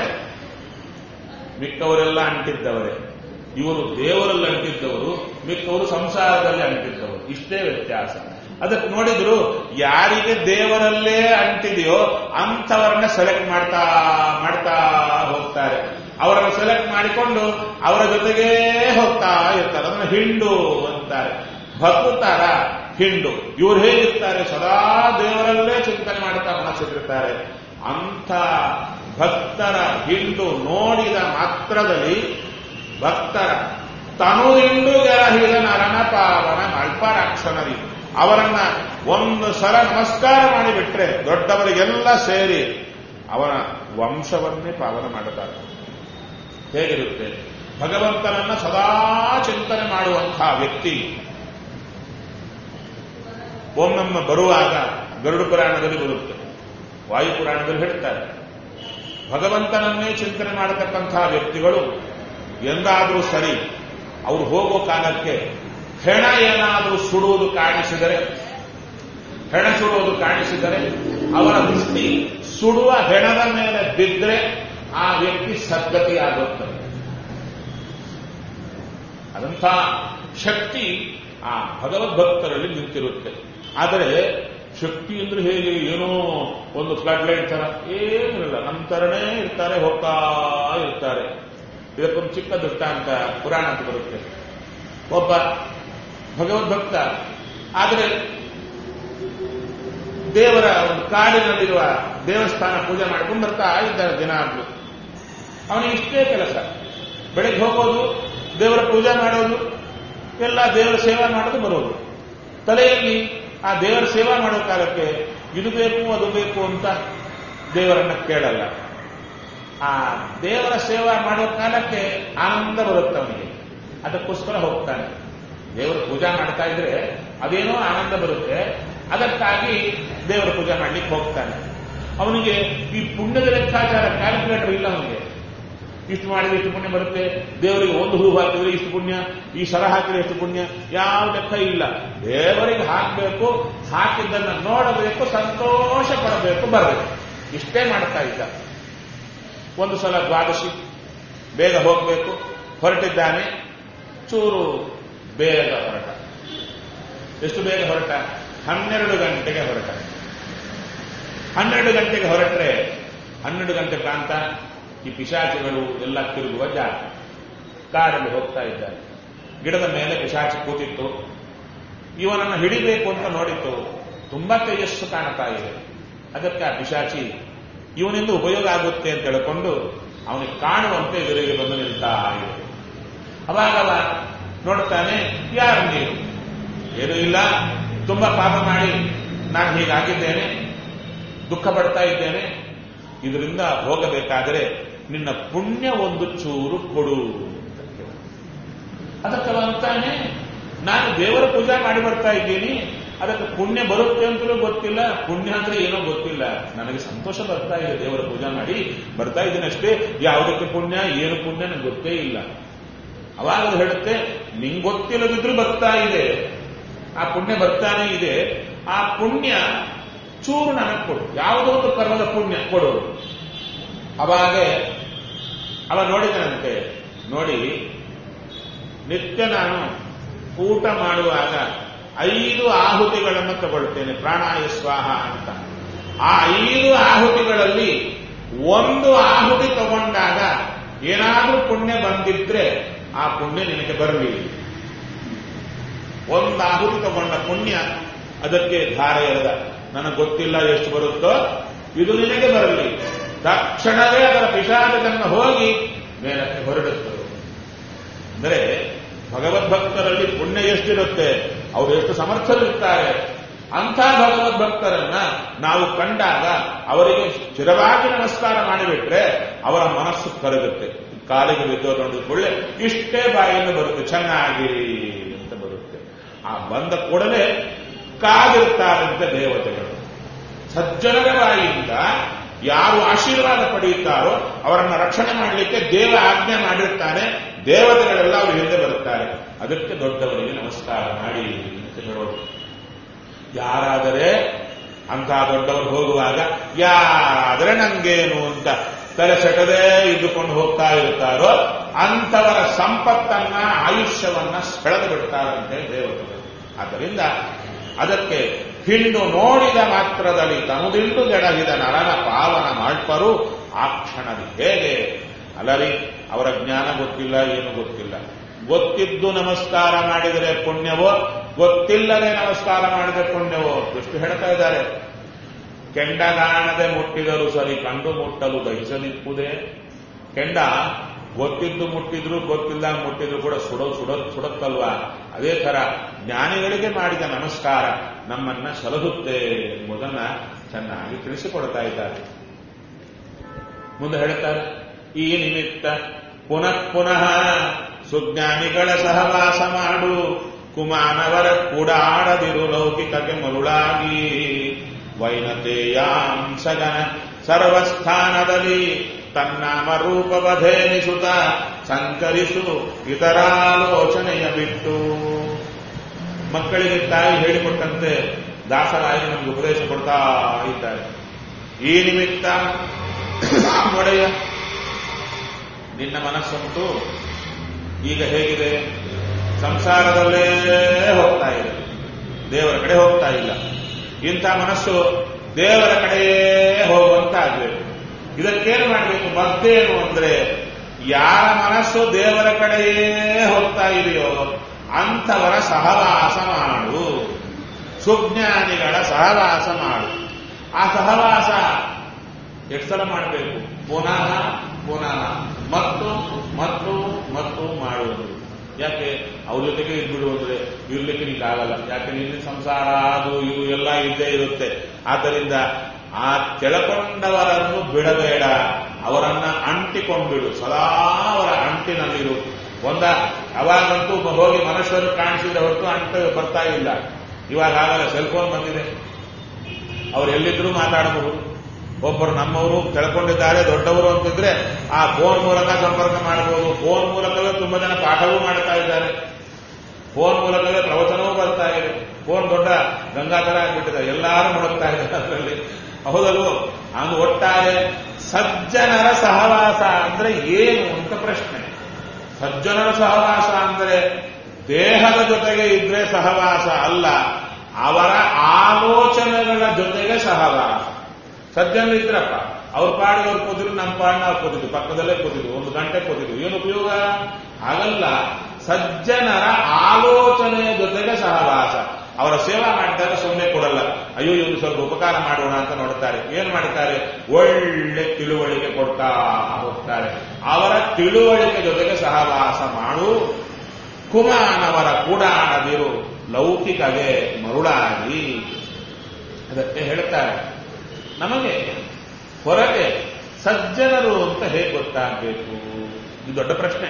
S1: ಮಿಕ್ಕವರೆಲ್ಲ ಅಂಟಿದ್ದವರೇ ಇವರು ದೇವರಲ್ಲಿ ಅಂಟಿದ್ದವರು ಮಿಕ್ಕವರು ಸಂಸಾರದಲ್ಲಿ ಅಂಟಿದ್ದವರು ಇಷ್ಟೇ ವ್ಯತ್ಯಾಸ ಅದಕ್ಕೆ ನೋಡಿದ್ರು ಯಾರಿಗೆ ದೇವರಲ್ಲೇ ಅಂಟಿದೆಯೋ ಅಂಥವರನ್ನ ಸೆಲೆಕ್ಟ್ ಮಾಡ್ತಾ ಮಾಡ್ತಾ ಹೋಗ್ತಾರೆ ಅವರನ್ನು ಸೆಲೆಕ್ಟ್ ಮಾಡಿಕೊಂಡು ಅವರ ಜೊತೆಗೇ ಹೋಗ್ತಾ ಇರ್ತಾರೆ ಅದನ್ನ ಹಿಂಡು ಅಂತಾರೆ ಭಕ್ತರ ಹಿಂಡು ಇವ್ರು ಹೇಗಿರ್ತಾರೆ ಸದಾ ದೇವರಲ್ಲೇ ಚಿಂತನೆ ಮಾಡ್ತಾ ಮನಸ್ಸಿಟ್ಟಿರ್ತಾರೆ ಅಂಥ ಭಕ್ತರ ಹಿಂಡು ನೋಡಿದ ಮಾತ್ರದಲ್ಲಿ ಭಕ್ತರ ತನುದಿಂಡು ಗೆರಹಿದ ನರನ ಪಾವನ ಅಲ್ಪರಾಕ್ಷಣರಿ ಅವರನ್ನ ಒಂದು ಸಲ ನಮಸ್ಕಾರ ಮಾಡಿಬಿಟ್ರೆ ದೊಡ್ಡವರಿಗೆಲ್ಲ ಸೇರಿ ಅವನ ವಂಶವನ್ನೇ ಪಾವನ ಮಾಡುತ್ತಾರೆ ಹೇಗಿರುತ್ತೆ ಭಗವಂತನನ್ನ ಸದಾ ಚಿಂತನೆ ಮಾಡುವಂತಹ ವ್ಯಕ್ತಿ ಒಮ್ಮೊಮ್ಮೆ ಬರುವಾಗ ಗರುಡು ಪುರಾಣದಲ್ಲಿ ಬರುತ್ತೆ ವಾಯು ಪುರಾಣದಲ್ಲಿ ಹೇಳ್ತಾರೆ ಭಗವಂತನನ್ನೇ ಚಿಂತನೆ ಮಾಡತಕ್ಕಂತಹ ವ್ಯಕ್ತಿಗಳು ಎಂದಾದರೂ ಸರಿ ಅವರು ಹೋಗೋ ಕಾಲಕ್ಕೆ ಹೆಣ ಏನಾದರೂ ಸುಡುವುದು ಕಾಣಿಸಿದರೆ ಹೆಣ ಸುಡುವುದು ಕಾಣಿಸಿದರೆ ಅವರ ದೃಷ್ಟಿ ಸುಡುವ ಹೆಣದ ಮೇಲೆ ಬಿದ್ದರೆ ಆ ವ್ಯಕ್ತಿ ಸದ್ಗತಿಯಾಗುತ್ತದೆ ಅದಂಥ ಶಕ್ತಿ ಆ ಭಗವದ್ಭಕ್ತರಲ್ಲಿ ನಿಂತಿರುತ್ತೆ ಆದರೆ ಶಕ್ತಿ ಅಂದ್ರೆ ಹೇಗೆ ಏನೋ ಒಂದು ಫ್ಲಡ್ ಲೈಟ್ ತರ ಏನಿಲ್ಲ ನಮ್ಮ ತರನೇ ಇರ್ತಾರೆ ಹೋಗ್ತಾ ಇರ್ತಾರೆ ಇದಕ್ಕೊಂದು ಚಿಕ್ಕ ದೃಷ್ಟಾಂತ ಪುರಾಣ ಅಂತ ಬರುತ್ತೆ ಒಬ್ಬ ಭಗವದ್ಭಕ್ತ ಆದರೆ ದೇವರ ಒಂದು ಕಾಡಿನಲ್ಲಿರುವ ದೇವಸ್ಥಾನ ಪೂಜೆ ಮಾಡ್ಕೊಂಡು ಬರ್ತಾ ಇದ್ದಾರೆ ದಿನಾಗ್ಲೂ ಅವನಿಗೆ ಇಷ್ಟೇ ಕೆಲಸ ಬೆಳಗ್ಗೆ ಹೋಗೋದು ದೇವರ ಪೂಜೆ ಮಾಡೋದು ಎಲ್ಲ ದೇವರ ಸೇವೆ ಮಾಡೋದು ಬರೋದು ತಲೆಯಲ್ಲಿ ಆ ದೇವರ ಸೇವಾ ಮಾಡೋ ಕಾಲಕ್ಕೆ ಇದು ಬೇಕು ಅದು ಬೇಕು ಅಂತ ದೇವರನ್ನ ಕೇಳಲ್ಲ ಆ ದೇವರ ಸೇವಾ ಮಾಡೋ ಕಾಲಕ್ಕೆ ಆನಂದ ಬರುತ್ತೆ ಅವನಿಗೆ ಅದಕ್ಕೋಸ್ಕರ ಹೋಗ್ತಾನೆ ದೇವರ ಪೂಜಾ ಮಾಡ್ತಾ ಇದ್ರೆ ಅದೇನೋ ಆನಂದ ಬರುತ್ತೆ ಅದಕ್ಕಾಗಿ ದೇವರ ಪೂಜೆ ಮಾಡ್ಲಿಕ್ಕೆ ಹೋಗ್ತಾನೆ ಅವನಿಗೆ ಈ ಪುಣ್ಯದ ಲೆಕ್ಕಾಚಾರ ಕ್ಯಾಲ್ಕುಲೇಟರ್ ಇಲ್ಲ ಅವನಿಗೆ ಇಷ್ಟು ಮಾಡಿದ್ರೆ ಇಷ್ಟು ಪುಣ್ಯ ಬರುತ್ತೆ ದೇವರಿಗೆ ಒಂದು ಹೂ ಹಾಕಿದ್ರೆ ಇಷ್ಟು ಪುಣ್ಯ ಈ ಸರ ಹಾಕಿದ್ರೆ ಎಷ್ಟು ಪುಣ್ಯ ಯಾವ ಲೆಕ್ಕ ಇಲ್ಲ ದೇವರಿಗೆ ಹಾಕಬೇಕು ಹಾಕಿದ್ದನ್ನ ನೋಡಬೇಕು ಸಂತೋಷ ಪಡಬೇಕು ಬರಬೇಕು ಇಷ್ಟೇ ಮಾಡ್ತಾ ಇದ್ದ ಒಂದು ಸಲ ದ್ವಾದಶಿ ಬೇಗ ಹೋಗಬೇಕು ಹೊರಟಿದ್ದಾನೆ ಚೂರು ಬೇಗ ಹೊರಟ ಎಷ್ಟು ಬೇಗ ಹೊರಟ ಹನ್ನೆರಡು ಗಂಟೆಗೆ ಹೊರಟ ಹನ್ನೆರಡು ಗಂಟೆಗೆ ಹೊರಟ್ರೆ ಹನ್ನೆರಡು ಗಂಟೆ ಪ್ರಾಂತ ಈ ಪಿಶಾಚಿಗಳು ಎಲ್ಲ ತಿರುಗುವ ಜಾಗ ಕಾಡಲ್ಲಿ ಹೋಗ್ತಾ ಇದ್ದಾರೆ ಗಿಡದ ಮೇಲೆ ಪಿಶಾಚಿ ಕೂತಿತ್ತು ಇವನನ್ನು ಹಿಡಿಬೇಕು ಅಂತ ನೋಡಿತ್ತು ತುಂಬಾ ತೇಜಸ್ಸು ಕಾಣ್ತಾ ಇದೆ ಅದಕ್ಕೆ ಆ ಪಿಶಾಚಿ ಇವನಿಂದ ಉಪಯೋಗ ಆಗುತ್ತೆ ಅಂತ ಹೇಳ್ಕೊಂಡು ಅವನಿಗೆ ಕಾಣುವಂತೆ ಎದುರಿಗೆ ಬಂದು ನಿಲ್ತಾ ಇದೆ ಅವಾಗ ಅವ ನೋಡ್ತಾನೆ ಯಾರು ನೀನು ಏನೂ ಇಲ್ಲ ತುಂಬಾ ಪಾಪ ಮಾಡಿ ನಾನು ಹೀಗಾಗಿದ್ದೇನೆ ದುಃಖ ಪಡ್ತಾ ಇದ್ದೇನೆ ಇದರಿಂದ ಹೋಗಬೇಕಾದರೆ ನಿನ್ನ ಪುಣ್ಯ ಒಂದು ಚೂರು ಕೊಡು ಅಂತ ಕೇಳ ಅದಕ್ಕೆ ಅವ ಅಂತಾನೆ ನಾನು ದೇವರ ಪೂಜೆ ಮಾಡಿ ಬರ್ತಾ ಇದ್ದೀನಿ ಅದಕ್ಕೆ ಪುಣ್ಯ ಬರುತ್ತೆ ಅಂತಲೂ ಗೊತ್ತಿಲ್ಲ ಪುಣ್ಯ ಅಂದ್ರೆ ಏನೋ ಗೊತ್ತಿಲ್ಲ ನನಗೆ ಸಂತೋಷ ಬರ್ತಾ ಇದೆ ದೇವರ ಪೂಜೆ ಮಾಡಿ ಬರ್ತಾ ಇದ್ದೀನಿ ಅಷ್ಟೇ ಯಾವುದಕ್ಕೆ ಪುಣ್ಯ ಏನು ಪುಣ್ಯ ನನಗೆ ಗೊತ್ತೇ ಇಲ್ಲ ಅವಾಗ ಅದು ಹೇಳುತ್ತೆ ನಿಂಗೆ ಗೊತ್ತಿಲ್ಲದಿದ್ರು ಬರ್ತಾ ಇದೆ ಆ ಪುಣ್ಯ ಬರ್ತಾನೆ ಇದೆ ಆ ಪುಣ್ಯ ಚೂರು ನನಗೆ ಕೊಡು ಯಾವುದೋ ಒಂದು ಕರ್ಮದ ಪುಣ್ಯ ಕೊಡು ಅವಾಗ ಅವ ನೋಡಿದನಂತೆ ನೋಡಿ ನಿತ್ಯ ನಾನು ಊಟ ಮಾಡುವಾಗ ಐದು ಆಹುತಿಗಳನ್ನು ತಗೊಳ್ತೇನೆ ಪ್ರಾಣಾಯ ಸ್ವಾಹ ಅಂತ ಆ ಐದು ಆಹುತಿಗಳಲ್ಲಿ ಒಂದು ಆಹುತಿ ತಗೊಂಡಾಗ ಏನಾದರೂ ಪುಣ್ಯ ಬಂದಿದ್ರೆ ಆ ಪುಣ್ಯ ನಿನಗೆ ಬರಲಿ ಒಂದು ಆಹುತಿ ತಗೊಂಡ ಪುಣ್ಯ ಅದಕ್ಕೆ ಧಾರೆ ಎಳೆದ ನನಗೆ ಗೊತ್ತಿಲ್ಲ ಎಷ್ಟು ಬರುತ್ತೋ ಇದು ನಿನಗೆ ಬರಲಿ ತಕ್ಷಣವೇ ಅದರ ಪಿಶಾಚವನ್ನು ಹೋಗಿ ಮೇಲಕ್ಕೆ ಹೊರಡುತ್ತದೆ ಅಂದರೆ ಭಗವದ್ಭಕ್ತರಲ್ಲಿ ಪುಣ್ಯ ಎಷ್ಟಿರುತ್ತೆ ಅವರು ಎಷ್ಟು ಸಮರ್ಥರಿರ್ತಾರೆ ಅಂಥ ಭಗವದ್ಭಕ್ತರನ್ನ ನಾವು ಕಂಡಾಗ ಅವರಿಗೆ ಚಿರವಾಗಿ ನಮಸ್ಕಾರ ಮಾಡಿಬಿಟ್ರೆ ಅವರ ಮನಸ್ಸು ಕರಗುತ್ತೆ ಕಾಲಿಗೆ ಬಿದ್ದು ನೋಡಿಕೊಳ್ಳೆ ಇಷ್ಟೇ ಬಾಯಿಂದ ಬರುತ್ತೆ ಚೆನ್ನಾಗಿರಿ ಅಂತ ಬರುತ್ತೆ ಆ ಬಂದ ಕೂಡಲೇ ಕಾದಿರ್ತಾರಂತೆ ದೇವತೆಗಳು ಸಜ್ಜನರ ಬಾಯಿಯಿಂದ ಯಾರು ಆಶೀರ್ವಾದ ಪಡೆಯುತ್ತಾರೋ ಅವರನ್ನು ರಕ್ಷಣೆ ಮಾಡಲಿಕ್ಕೆ ದೇವ ಆಜ್ಞೆ ಮಾಡಿರ್ತಾನೆ ದೇವತೆಗಳೆಲ್ಲ ಅವರು ಹಿಂದೆ ಬರುತ್ತಾರೆ ಅದಕ್ಕೆ ದೊಡ್ಡವರಿಗೆ ನಮಸ್ಕಾರ ಮಾಡಿ ಅಂತ ಹೇಳೋದು ಯಾರಾದರೆ ಅಂತ ದೊಡ್ಡವರು ಹೋಗುವಾಗ ಯಾರಾದರೆ ನಂಗೇನು ಅಂತ ತಲೆ ಸೆಟದೇ ಇದ್ದುಕೊಂಡು ಹೋಗ್ತಾ ಇರ್ತಾರೋ ಅಂಥವರ ಸಂಪತ್ತನ್ನ ಆಯುಷ್ಯವನ್ನ ಸೆಳೆದು ಬಿಡ್ತಾರಂತೆ ದೇವತೆಗಳು ಆದ್ದರಿಂದ ಅದಕ್ಕೆ ಹಿಂಡು ನೋಡಿದ ಮಾತ್ರದಲ್ಲಿ ತನುದಿಂಡು ಗೆಡಗಿದ ನರನ ಪಾವನ ಮಾಡ್ಪರು ಆ ಕ್ಷಣದಿ ಹೇಗೆ ಅಲ್ಲರಿ ಅವರ ಜ್ಞಾನ ಗೊತ್ತಿಲ್ಲ ಏನು ಗೊತ್ತಿಲ್ಲ ಗೊತ್ತಿದ್ದು ನಮಸ್ಕಾರ ಮಾಡಿದರೆ ಪುಣ್ಯವೋ ಗೊತ್ತಿಲ್ಲದೆ ನಮಸ್ಕಾರ ಮಾಡಿದರೆ ಪುಣ್ಯವೋ ಎಷ್ಟು ಹೇಳ್ತಾ ಇದ್ದಾರೆ ಕೆಂಡಗಾಣದೆ ಮುಟ್ಟಿದರು ಸರಿ ಕಂಡು ಮುಟ್ಟಲು ದಹಿಸಲಿಪ್ಪುದೇ ಕೆಂಡ ಗೊತ್ತಿದ್ದು ಮುಟ್ಟಿದ್ರು ಗೊತ್ತಿಲ್ಲ ಮುಟ್ಟಿದ್ರು ಕೂಡ ಸುಡೋ ಸುಡ ಸುಡುತ್ತಲ್ವಾ ಅದೇ ತರ ಜ್ಞಾನಿಗಳಿಗೆ ಮಾಡಿದ ನಮಸ್ಕಾರ ನಮ್ಮನ್ನ ಸಲಹುತ್ತೆ ಎಂಬುದನ್ನ ಚೆನ್ನಾಗಿ ತಿಳಿಸಿಕೊಡ್ತಾ ಇದ್ದಾರೆ ಮುಂದೆ ಹೇಳ್ತಾರೆ ಈ ನಿಮಿತ್ತ ಪುನಃ ಪುನಃ ಸುಜ್ಞಾನಿಗಳ ಸಹವಾಸ ಮಾಡು ಕುಮಾನವರ ಕೂಡಾಡದಿರು ಲೌಕಿಕಕ್ಕೆ ಮರುಳಾಗಿ ವೈನತೆಯಾಂಸಗನ ಸರ್ವಸ್ಥಾನದಲ್ಲಿ ತನ್ನಾಮ ರೂಪವಧೇನಿಸುತ್ತ ಸಂಕರಿಸು ಇತರಾಲೋಚನೆಯ ಬಿಟ್ಟು ಮಕ್ಕಳಿಗೆ ತಾಯಿ ಹೇಳಿಕೊಟ್ಟಂತೆ ದಾಸರಾಯಿ ನಮಗೆ ಉಪದೇಶ ಕೊಡ್ತಾ ಇದ್ದಾರೆ ಈ ನಿಮಿತ್ತ ಒಡೆಯ ನಿನ್ನ ಮನಸ್ಸಂತೂ ಈಗ ಹೇಗಿದೆ ಸಂಸಾರದಲ್ಲೇ ಹೋಗ್ತಾ ಇದೆ ದೇವರ ಕಡೆ ಹೋಗ್ತಾ ಇಲ್ಲ ಇಂಥ ಮನಸ್ಸು ದೇವರ ಕಡೆಯೇ ಹೋಗುವಂತಾಗಬೇಕು ಇದಕ್ಕೇನು ಮಾಡಬೇಕು ಮತ್ತೇನು ಅಂದ್ರೆ ಯಾರ ಮನಸ್ಸು ದೇವರ ಕಡೆಯೇ ಹೋಗ್ತಾ ಇದೆಯೋ ಅಂಥವರ ಸಹವಾಸ ಮಾಡು ಸುಜ್ಞಾನಿಗಳ ಸಹವಾಸ ಮಾಡು ಆ ಸಹವಾಸ ಎಷ್ಟು ಸಲ ಮಾಡಬೇಕು ಪುನಃ ಪುನಃ ಮತ್ತು ಮತ್ತು ಮತ್ತು ಮಾಡುವುದು ಯಾಕೆ ಅವ್ರ ಜೊತೆಗೆ ಇದ್ಬಿಡು ಅಂದ್ರೆ ಇರ್ಲಿಕ್ಕೆ ನಿಂಗಾಗಲ್ಲ ಯಾಕೆ ನಿನ್ನ ಸಂಸಾರ ಅದು ಇದು ಎಲ್ಲ ಇದ್ದೇ ಇರುತ್ತೆ ಆದ್ದರಿಂದ ಆ ಕೆಳಕೊಂಡವರನ್ನು ಬಿಡಬೇಡ ಅವರನ್ನ ಅಂಟಿಕೊಂಡ್ಬಿಡು ಸದಾ ಅವರ ಅಂಟಿನಲ್ಲಿರು ಒಂದ ಅವಾಗಂತೂ ಹೋಗಿ ಮನುಷ್ಯರು ಕಾಣಿಸಿದ ಹೊರತು ಅಂಟ ಬರ್ತಾ ಇಲ್ಲ ಇವಾಗ ಆಗಲ್ಲ ಸೆಲ್ಫೋನ್ ಬಂದಿದೆ ಅವ್ರು ಎಲ್ಲಿದ್ರೂ ಮಾತಾಡಬಹುದು ಒಬ್ಬರು ನಮ್ಮವರು ಕೆಳ್ಕೊಂಡಿದ್ದಾರೆ ದೊಡ್ಡವರು ಅಂತಿದ್ರೆ ಆ ಫೋನ್ ಮೂಲಕ ಸಂಪರ್ಕ ಮಾಡಬಹುದು ಫೋನ್ ಮೂಲಕವೇ ತುಂಬಾ ಜನ ಪಾಠವೂ ಮಾಡ್ತಾ ಇದ್ದಾರೆ ಫೋನ್ ಮೂಲಕವೇ ಪ್ರವಚನವೂ ಬರ್ತಾ ಇದೆ ಫೋನ್ ದೊಡ್ಡ ಗಂಗಾಧರ ಆಗ್ಬಿಟ್ಟಿದೆ ಎಲ್ಲರೂ ನೋಡ್ತಾ ಇದ್ದಾರೆ ಅದರಲ್ಲಿ ಹೌದಲ್ವೋ ಹಂಗ ಒಟ್ಟಾರೆ ಸಜ್ಜನರ ಸಹವಾಸ ಅಂದ್ರೆ ಏನು ಅಂತ ಪ್ರಶ್ನೆ ಸಜ್ಜನರ ಸಹವಾಸ ಅಂದ್ರೆ ದೇಹದ ಜೊತೆಗೆ ಇದ್ರೆ ಸಹವಾಸ ಅಲ್ಲ ಅವರ ಆಲೋಚನೆಗಳ ಜೊತೆಗೆ ಸಹವಾಸ ಸಜ್ಜನರು ಇದ್ರಪ್ಪ ಅವ್ರ ಪಾಡಿಗೆ ಅವ್ರು ಕೂತಿದ್ರು ನಮ್ಮ ಪಾಡಿನ ಅವ್ರು ಕೂತಿದ್ರು ಪಕ್ಕದಲ್ಲೇ ಕೂತಿದ್ರು ಒಂದು ಗಂಟೆ ಕೂತಿದ್ರು ಏನು ಉಪಯೋಗ ಹಾಗಲ್ಲ ಸಜ್ಜನರ ಆಲೋಚನೆಯ ಜೊತೆಗೆ ಸಹವಾಸ ಅವರ ಸೇವಾ ಮಾಡಿದಾಗ ಸುಮ್ಮನೆ ಕೊಡಲ್ಲ ಅಯ್ಯೋ ಇವ್ರು ಸ್ವಲ್ಪ ಉಪಕಾರ ಮಾಡೋಣ ಅಂತ ನೋಡ್ತಾರೆ ಏನ್ ಮಾಡ್ತಾರೆ ಒಳ್ಳೆ ತಿಳುವಳಿಕೆ ಕೊಡ್ತಾ ಹೋಗ್ತಾರೆ ಅವರ ತಿಳುವಳಿಕೆ ಜೊತೆಗೆ ಸಹವಾಸ ಮಾಡು ಕುಮಾನವರ ಕೂಡಾಡದಿರು ಲೌಕಿಕವೇ ಮರುಳಾಗಿ ಅದಕ್ಕೆ ಹೇಳ್ತಾರೆ ನಮಗೆ ಹೊರಗೆ ಸಜ್ಜನರು ಅಂತ ಹೇಗೆ ಗೊತ್ತಾಗಬೇಕು ಇದು ದೊಡ್ಡ ಪ್ರಶ್ನೆ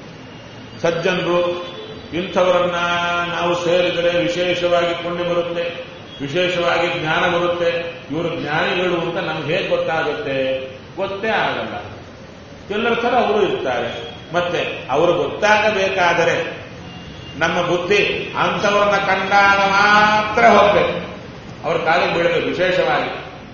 S1: ಸಜ್ಜನರು ಇಂಥವರನ್ನ ನಾವು ಸೇರಿದರೆ ವಿಶೇಷವಾಗಿ ಪುಣ್ಯ ಬರುತ್ತೆ ವಿಶೇಷವಾಗಿ ಜ್ಞಾನ ಬರುತ್ತೆ ಇವರು ಜ್ಞಾನಿಗಳು ಅಂತ ನಮ್ಗೆ ಹೇಗೆ ಗೊತ್ತಾಗುತ್ತೆ ಗೊತ್ತೇ ಆಗಲ್ಲ ಎಲ್ಲರ ಥರ ಅವರು ಇರ್ತಾರೆ ಮತ್ತೆ ಅವರು ಗೊತ್ತಾಗಬೇಕಾದರೆ ನಮ್ಮ ಬುದ್ಧಿ ಅಂಥವ್ರನ್ನ ಕಂಡಾಗ ಮಾತ್ರ ಹೋಗ್ಬೇಕು ಅವ್ರ ಕಾಲಿಗೆ ಬೀಳಬೇಕು ವಿಶೇಷವಾಗಿ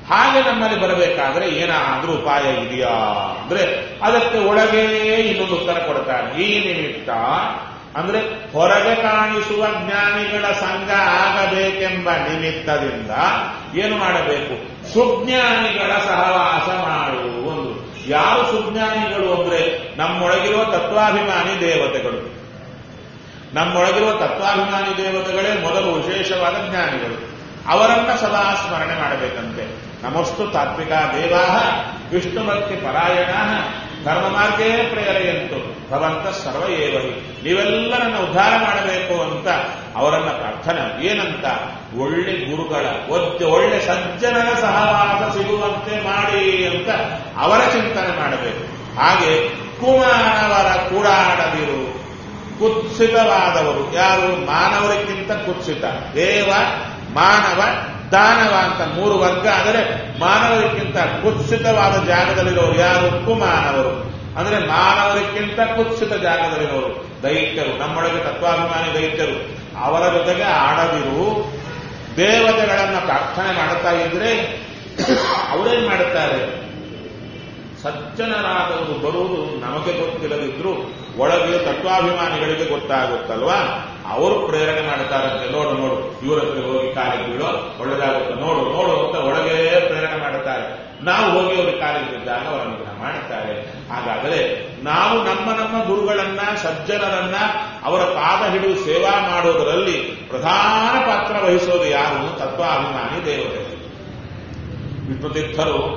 S1: ಹಾಗೆ ನಮ್ಮಲ್ಲಿ ಬರಬೇಕಾದ್ರೆ ಏನಾದ್ರೂ ಉಪಾಯ ಇದೆಯಾ ಅಂದ್ರೆ ಅದಕ್ಕೆ ಒಳಗೆ ಇನ್ನೊಂದು ಉತ್ತರ ಕೊಡ್ತಾರೆ ಈ ನಿಮಿತ್ತ ಅಂದ್ರೆ ಹೊರಗೆ ಕಾಣಿಸುವ ಜ್ಞಾನಿಗಳ ಸಂಘ ಆಗಬೇಕೆಂಬ ನಿಮಿತ್ತದಿಂದ ಏನು ಮಾಡಬೇಕು ಸುಜ್ಞಾನಿಗಳ ಸಹವಾಸ ಮಾಡು ಒಂದು ಯಾರು ಸುಜ್ಞಾನಿಗಳು ಅಂದ್ರೆ ನಮ್ಮೊಳಗಿರುವ ತತ್ವಾಭಿಮಾನಿ ದೇವತೆಗಳು ನಮ್ಮೊಳಗಿರುವ ತತ್ವಾಭಿಮಾನಿ ದೇವತೆಗಳೇ ಮೊದಲು ವಿಶೇಷವಾದ ಜ್ಞಾನಿಗಳು ಅವರನ್ನ ಸದಾ ಸ್ಮರಣೆ ಮಾಡಬೇಕಂತೆ ನಮಸ್ತು ತಾತ್ವಿಕ ದೇವಾ ವಿಷ್ಣು ಭಕ್ತಿ ಪರಾಯಣ ಧರ್ಮ ಮಾರ್ಗೇ ಪ್ರೇರೆಯಂತು ಭವಂತ ಸರ್ವ ಏವಹಿ ನೀವೆಲ್ಲ ನನ್ನ ಉದ್ಧಾರ ಮಾಡಬೇಕು ಅಂತ ಅವರನ್ನ ಪ್ರಾರ್ಥನೆ ಏನಂತ ಒಳ್ಳೆ ಗುರುಗಳ ಒದ್ದೆ ಒಳ್ಳೆ ಸಜ್ಜನರ ಸಹವಾಸ ಸಿಗುವಂತೆ ಮಾಡಿ ಅಂತ ಅವರ ಚಿಂತನೆ ಮಾಡಬೇಕು ಹಾಗೆ ಕುಮಾರವರ ಕೂಡಾಡದಿರು ಕುತ್ಸಿತವಾದವರು ಯಾರು ಮಾನವರಿಗಿಂತ ಕುತ್ಸಿತ ದೇವ ಮಾನವ ದಾನವ ಅಂತ ಮೂರು ವರ್ಗ ಅಂದರೆ ಮಾನವರಿಗಿಂತ ಕುತ್ಸಿತವಾದ ಜಾಗದಲ್ಲಿರೋರು ಯಾರು ಕುಮಾನವರು ಅಂದ್ರೆ ಮಾನವರಿಗಿಂತ ಕುತ್ಸಿತ ಜಾಗದಲ್ಲಿರೋರು ದೈತ್ಯರು ನಮ್ಮೊಳಗೆ ತತ್ವಾಭಿಮಾನಿ ದೈತ್ಯರು ಅವರ ಜೊತೆಗೆ ಆಡದಿರು ದೇವತೆಗಳನ್ನ ಪ್ರಾರ್ಥನೆ ಮಾಡ್ತಾ ಇದ್ರೆ ಅವರೇನ್ ಮಾಡುತ್ತಾರೆ ಸಜ್ಜನರಾದವರು ಬರುವುದು ನಮಗೆ ಗೊತ್ತಿಲ್ಲದಿದ್ರು ಒಳಗೆ ತತ್ವಾಭಿಮಾನಿಗಳಿಗೆ ಗೊತ್ತಾಗುತ್ತಲ್ವಾ ಅವರು ಪ್ರೇರಣೆ ಮಾಡ್ತಾರಂತೆ ನೋಡು ನೋಡು ಇವರ ಹತ್ರ ಹೋಗಿ ಕಾಲಿಗೆ ಬೀಳೋ ಒಳ್ಳೆದಾಗುತ್ತೆ ನೋಡು ನೋಡು ಅಂತ ಒಳಗೆ ಪ್ರೇರಣೆ ಮಾಡುತ್ತಾರೆ ನಾವು ಹೋಗಿ ಅವ್ರ ಕಾಲಿಗೆ ಬಿದ್ದಾಗ ಅವರ ಅನುಗ್ರಹ ಮಾಡುತ್ತಾರೆ ಹಾಗಾದರೆ ನಾವು ನಮ್ಮ ನಮ್ಮ ಗುರುಗಳನ್ನ ಸಜ್ಜನರನ್ನ ಅವರ ಪಾದ ಹಿಡಿದು ಸೇವಾ ಮಾಡೋದರಲ್ಲಿ ಪ್ರಧಾನ ಪಾತ್ರ ವಹಿಸೋದು ಯಾರು ತತ್ವಾಭಿಮಾನಿ ದೇವತೆ ವಿಷ್ಣುತೀರ್ಥರು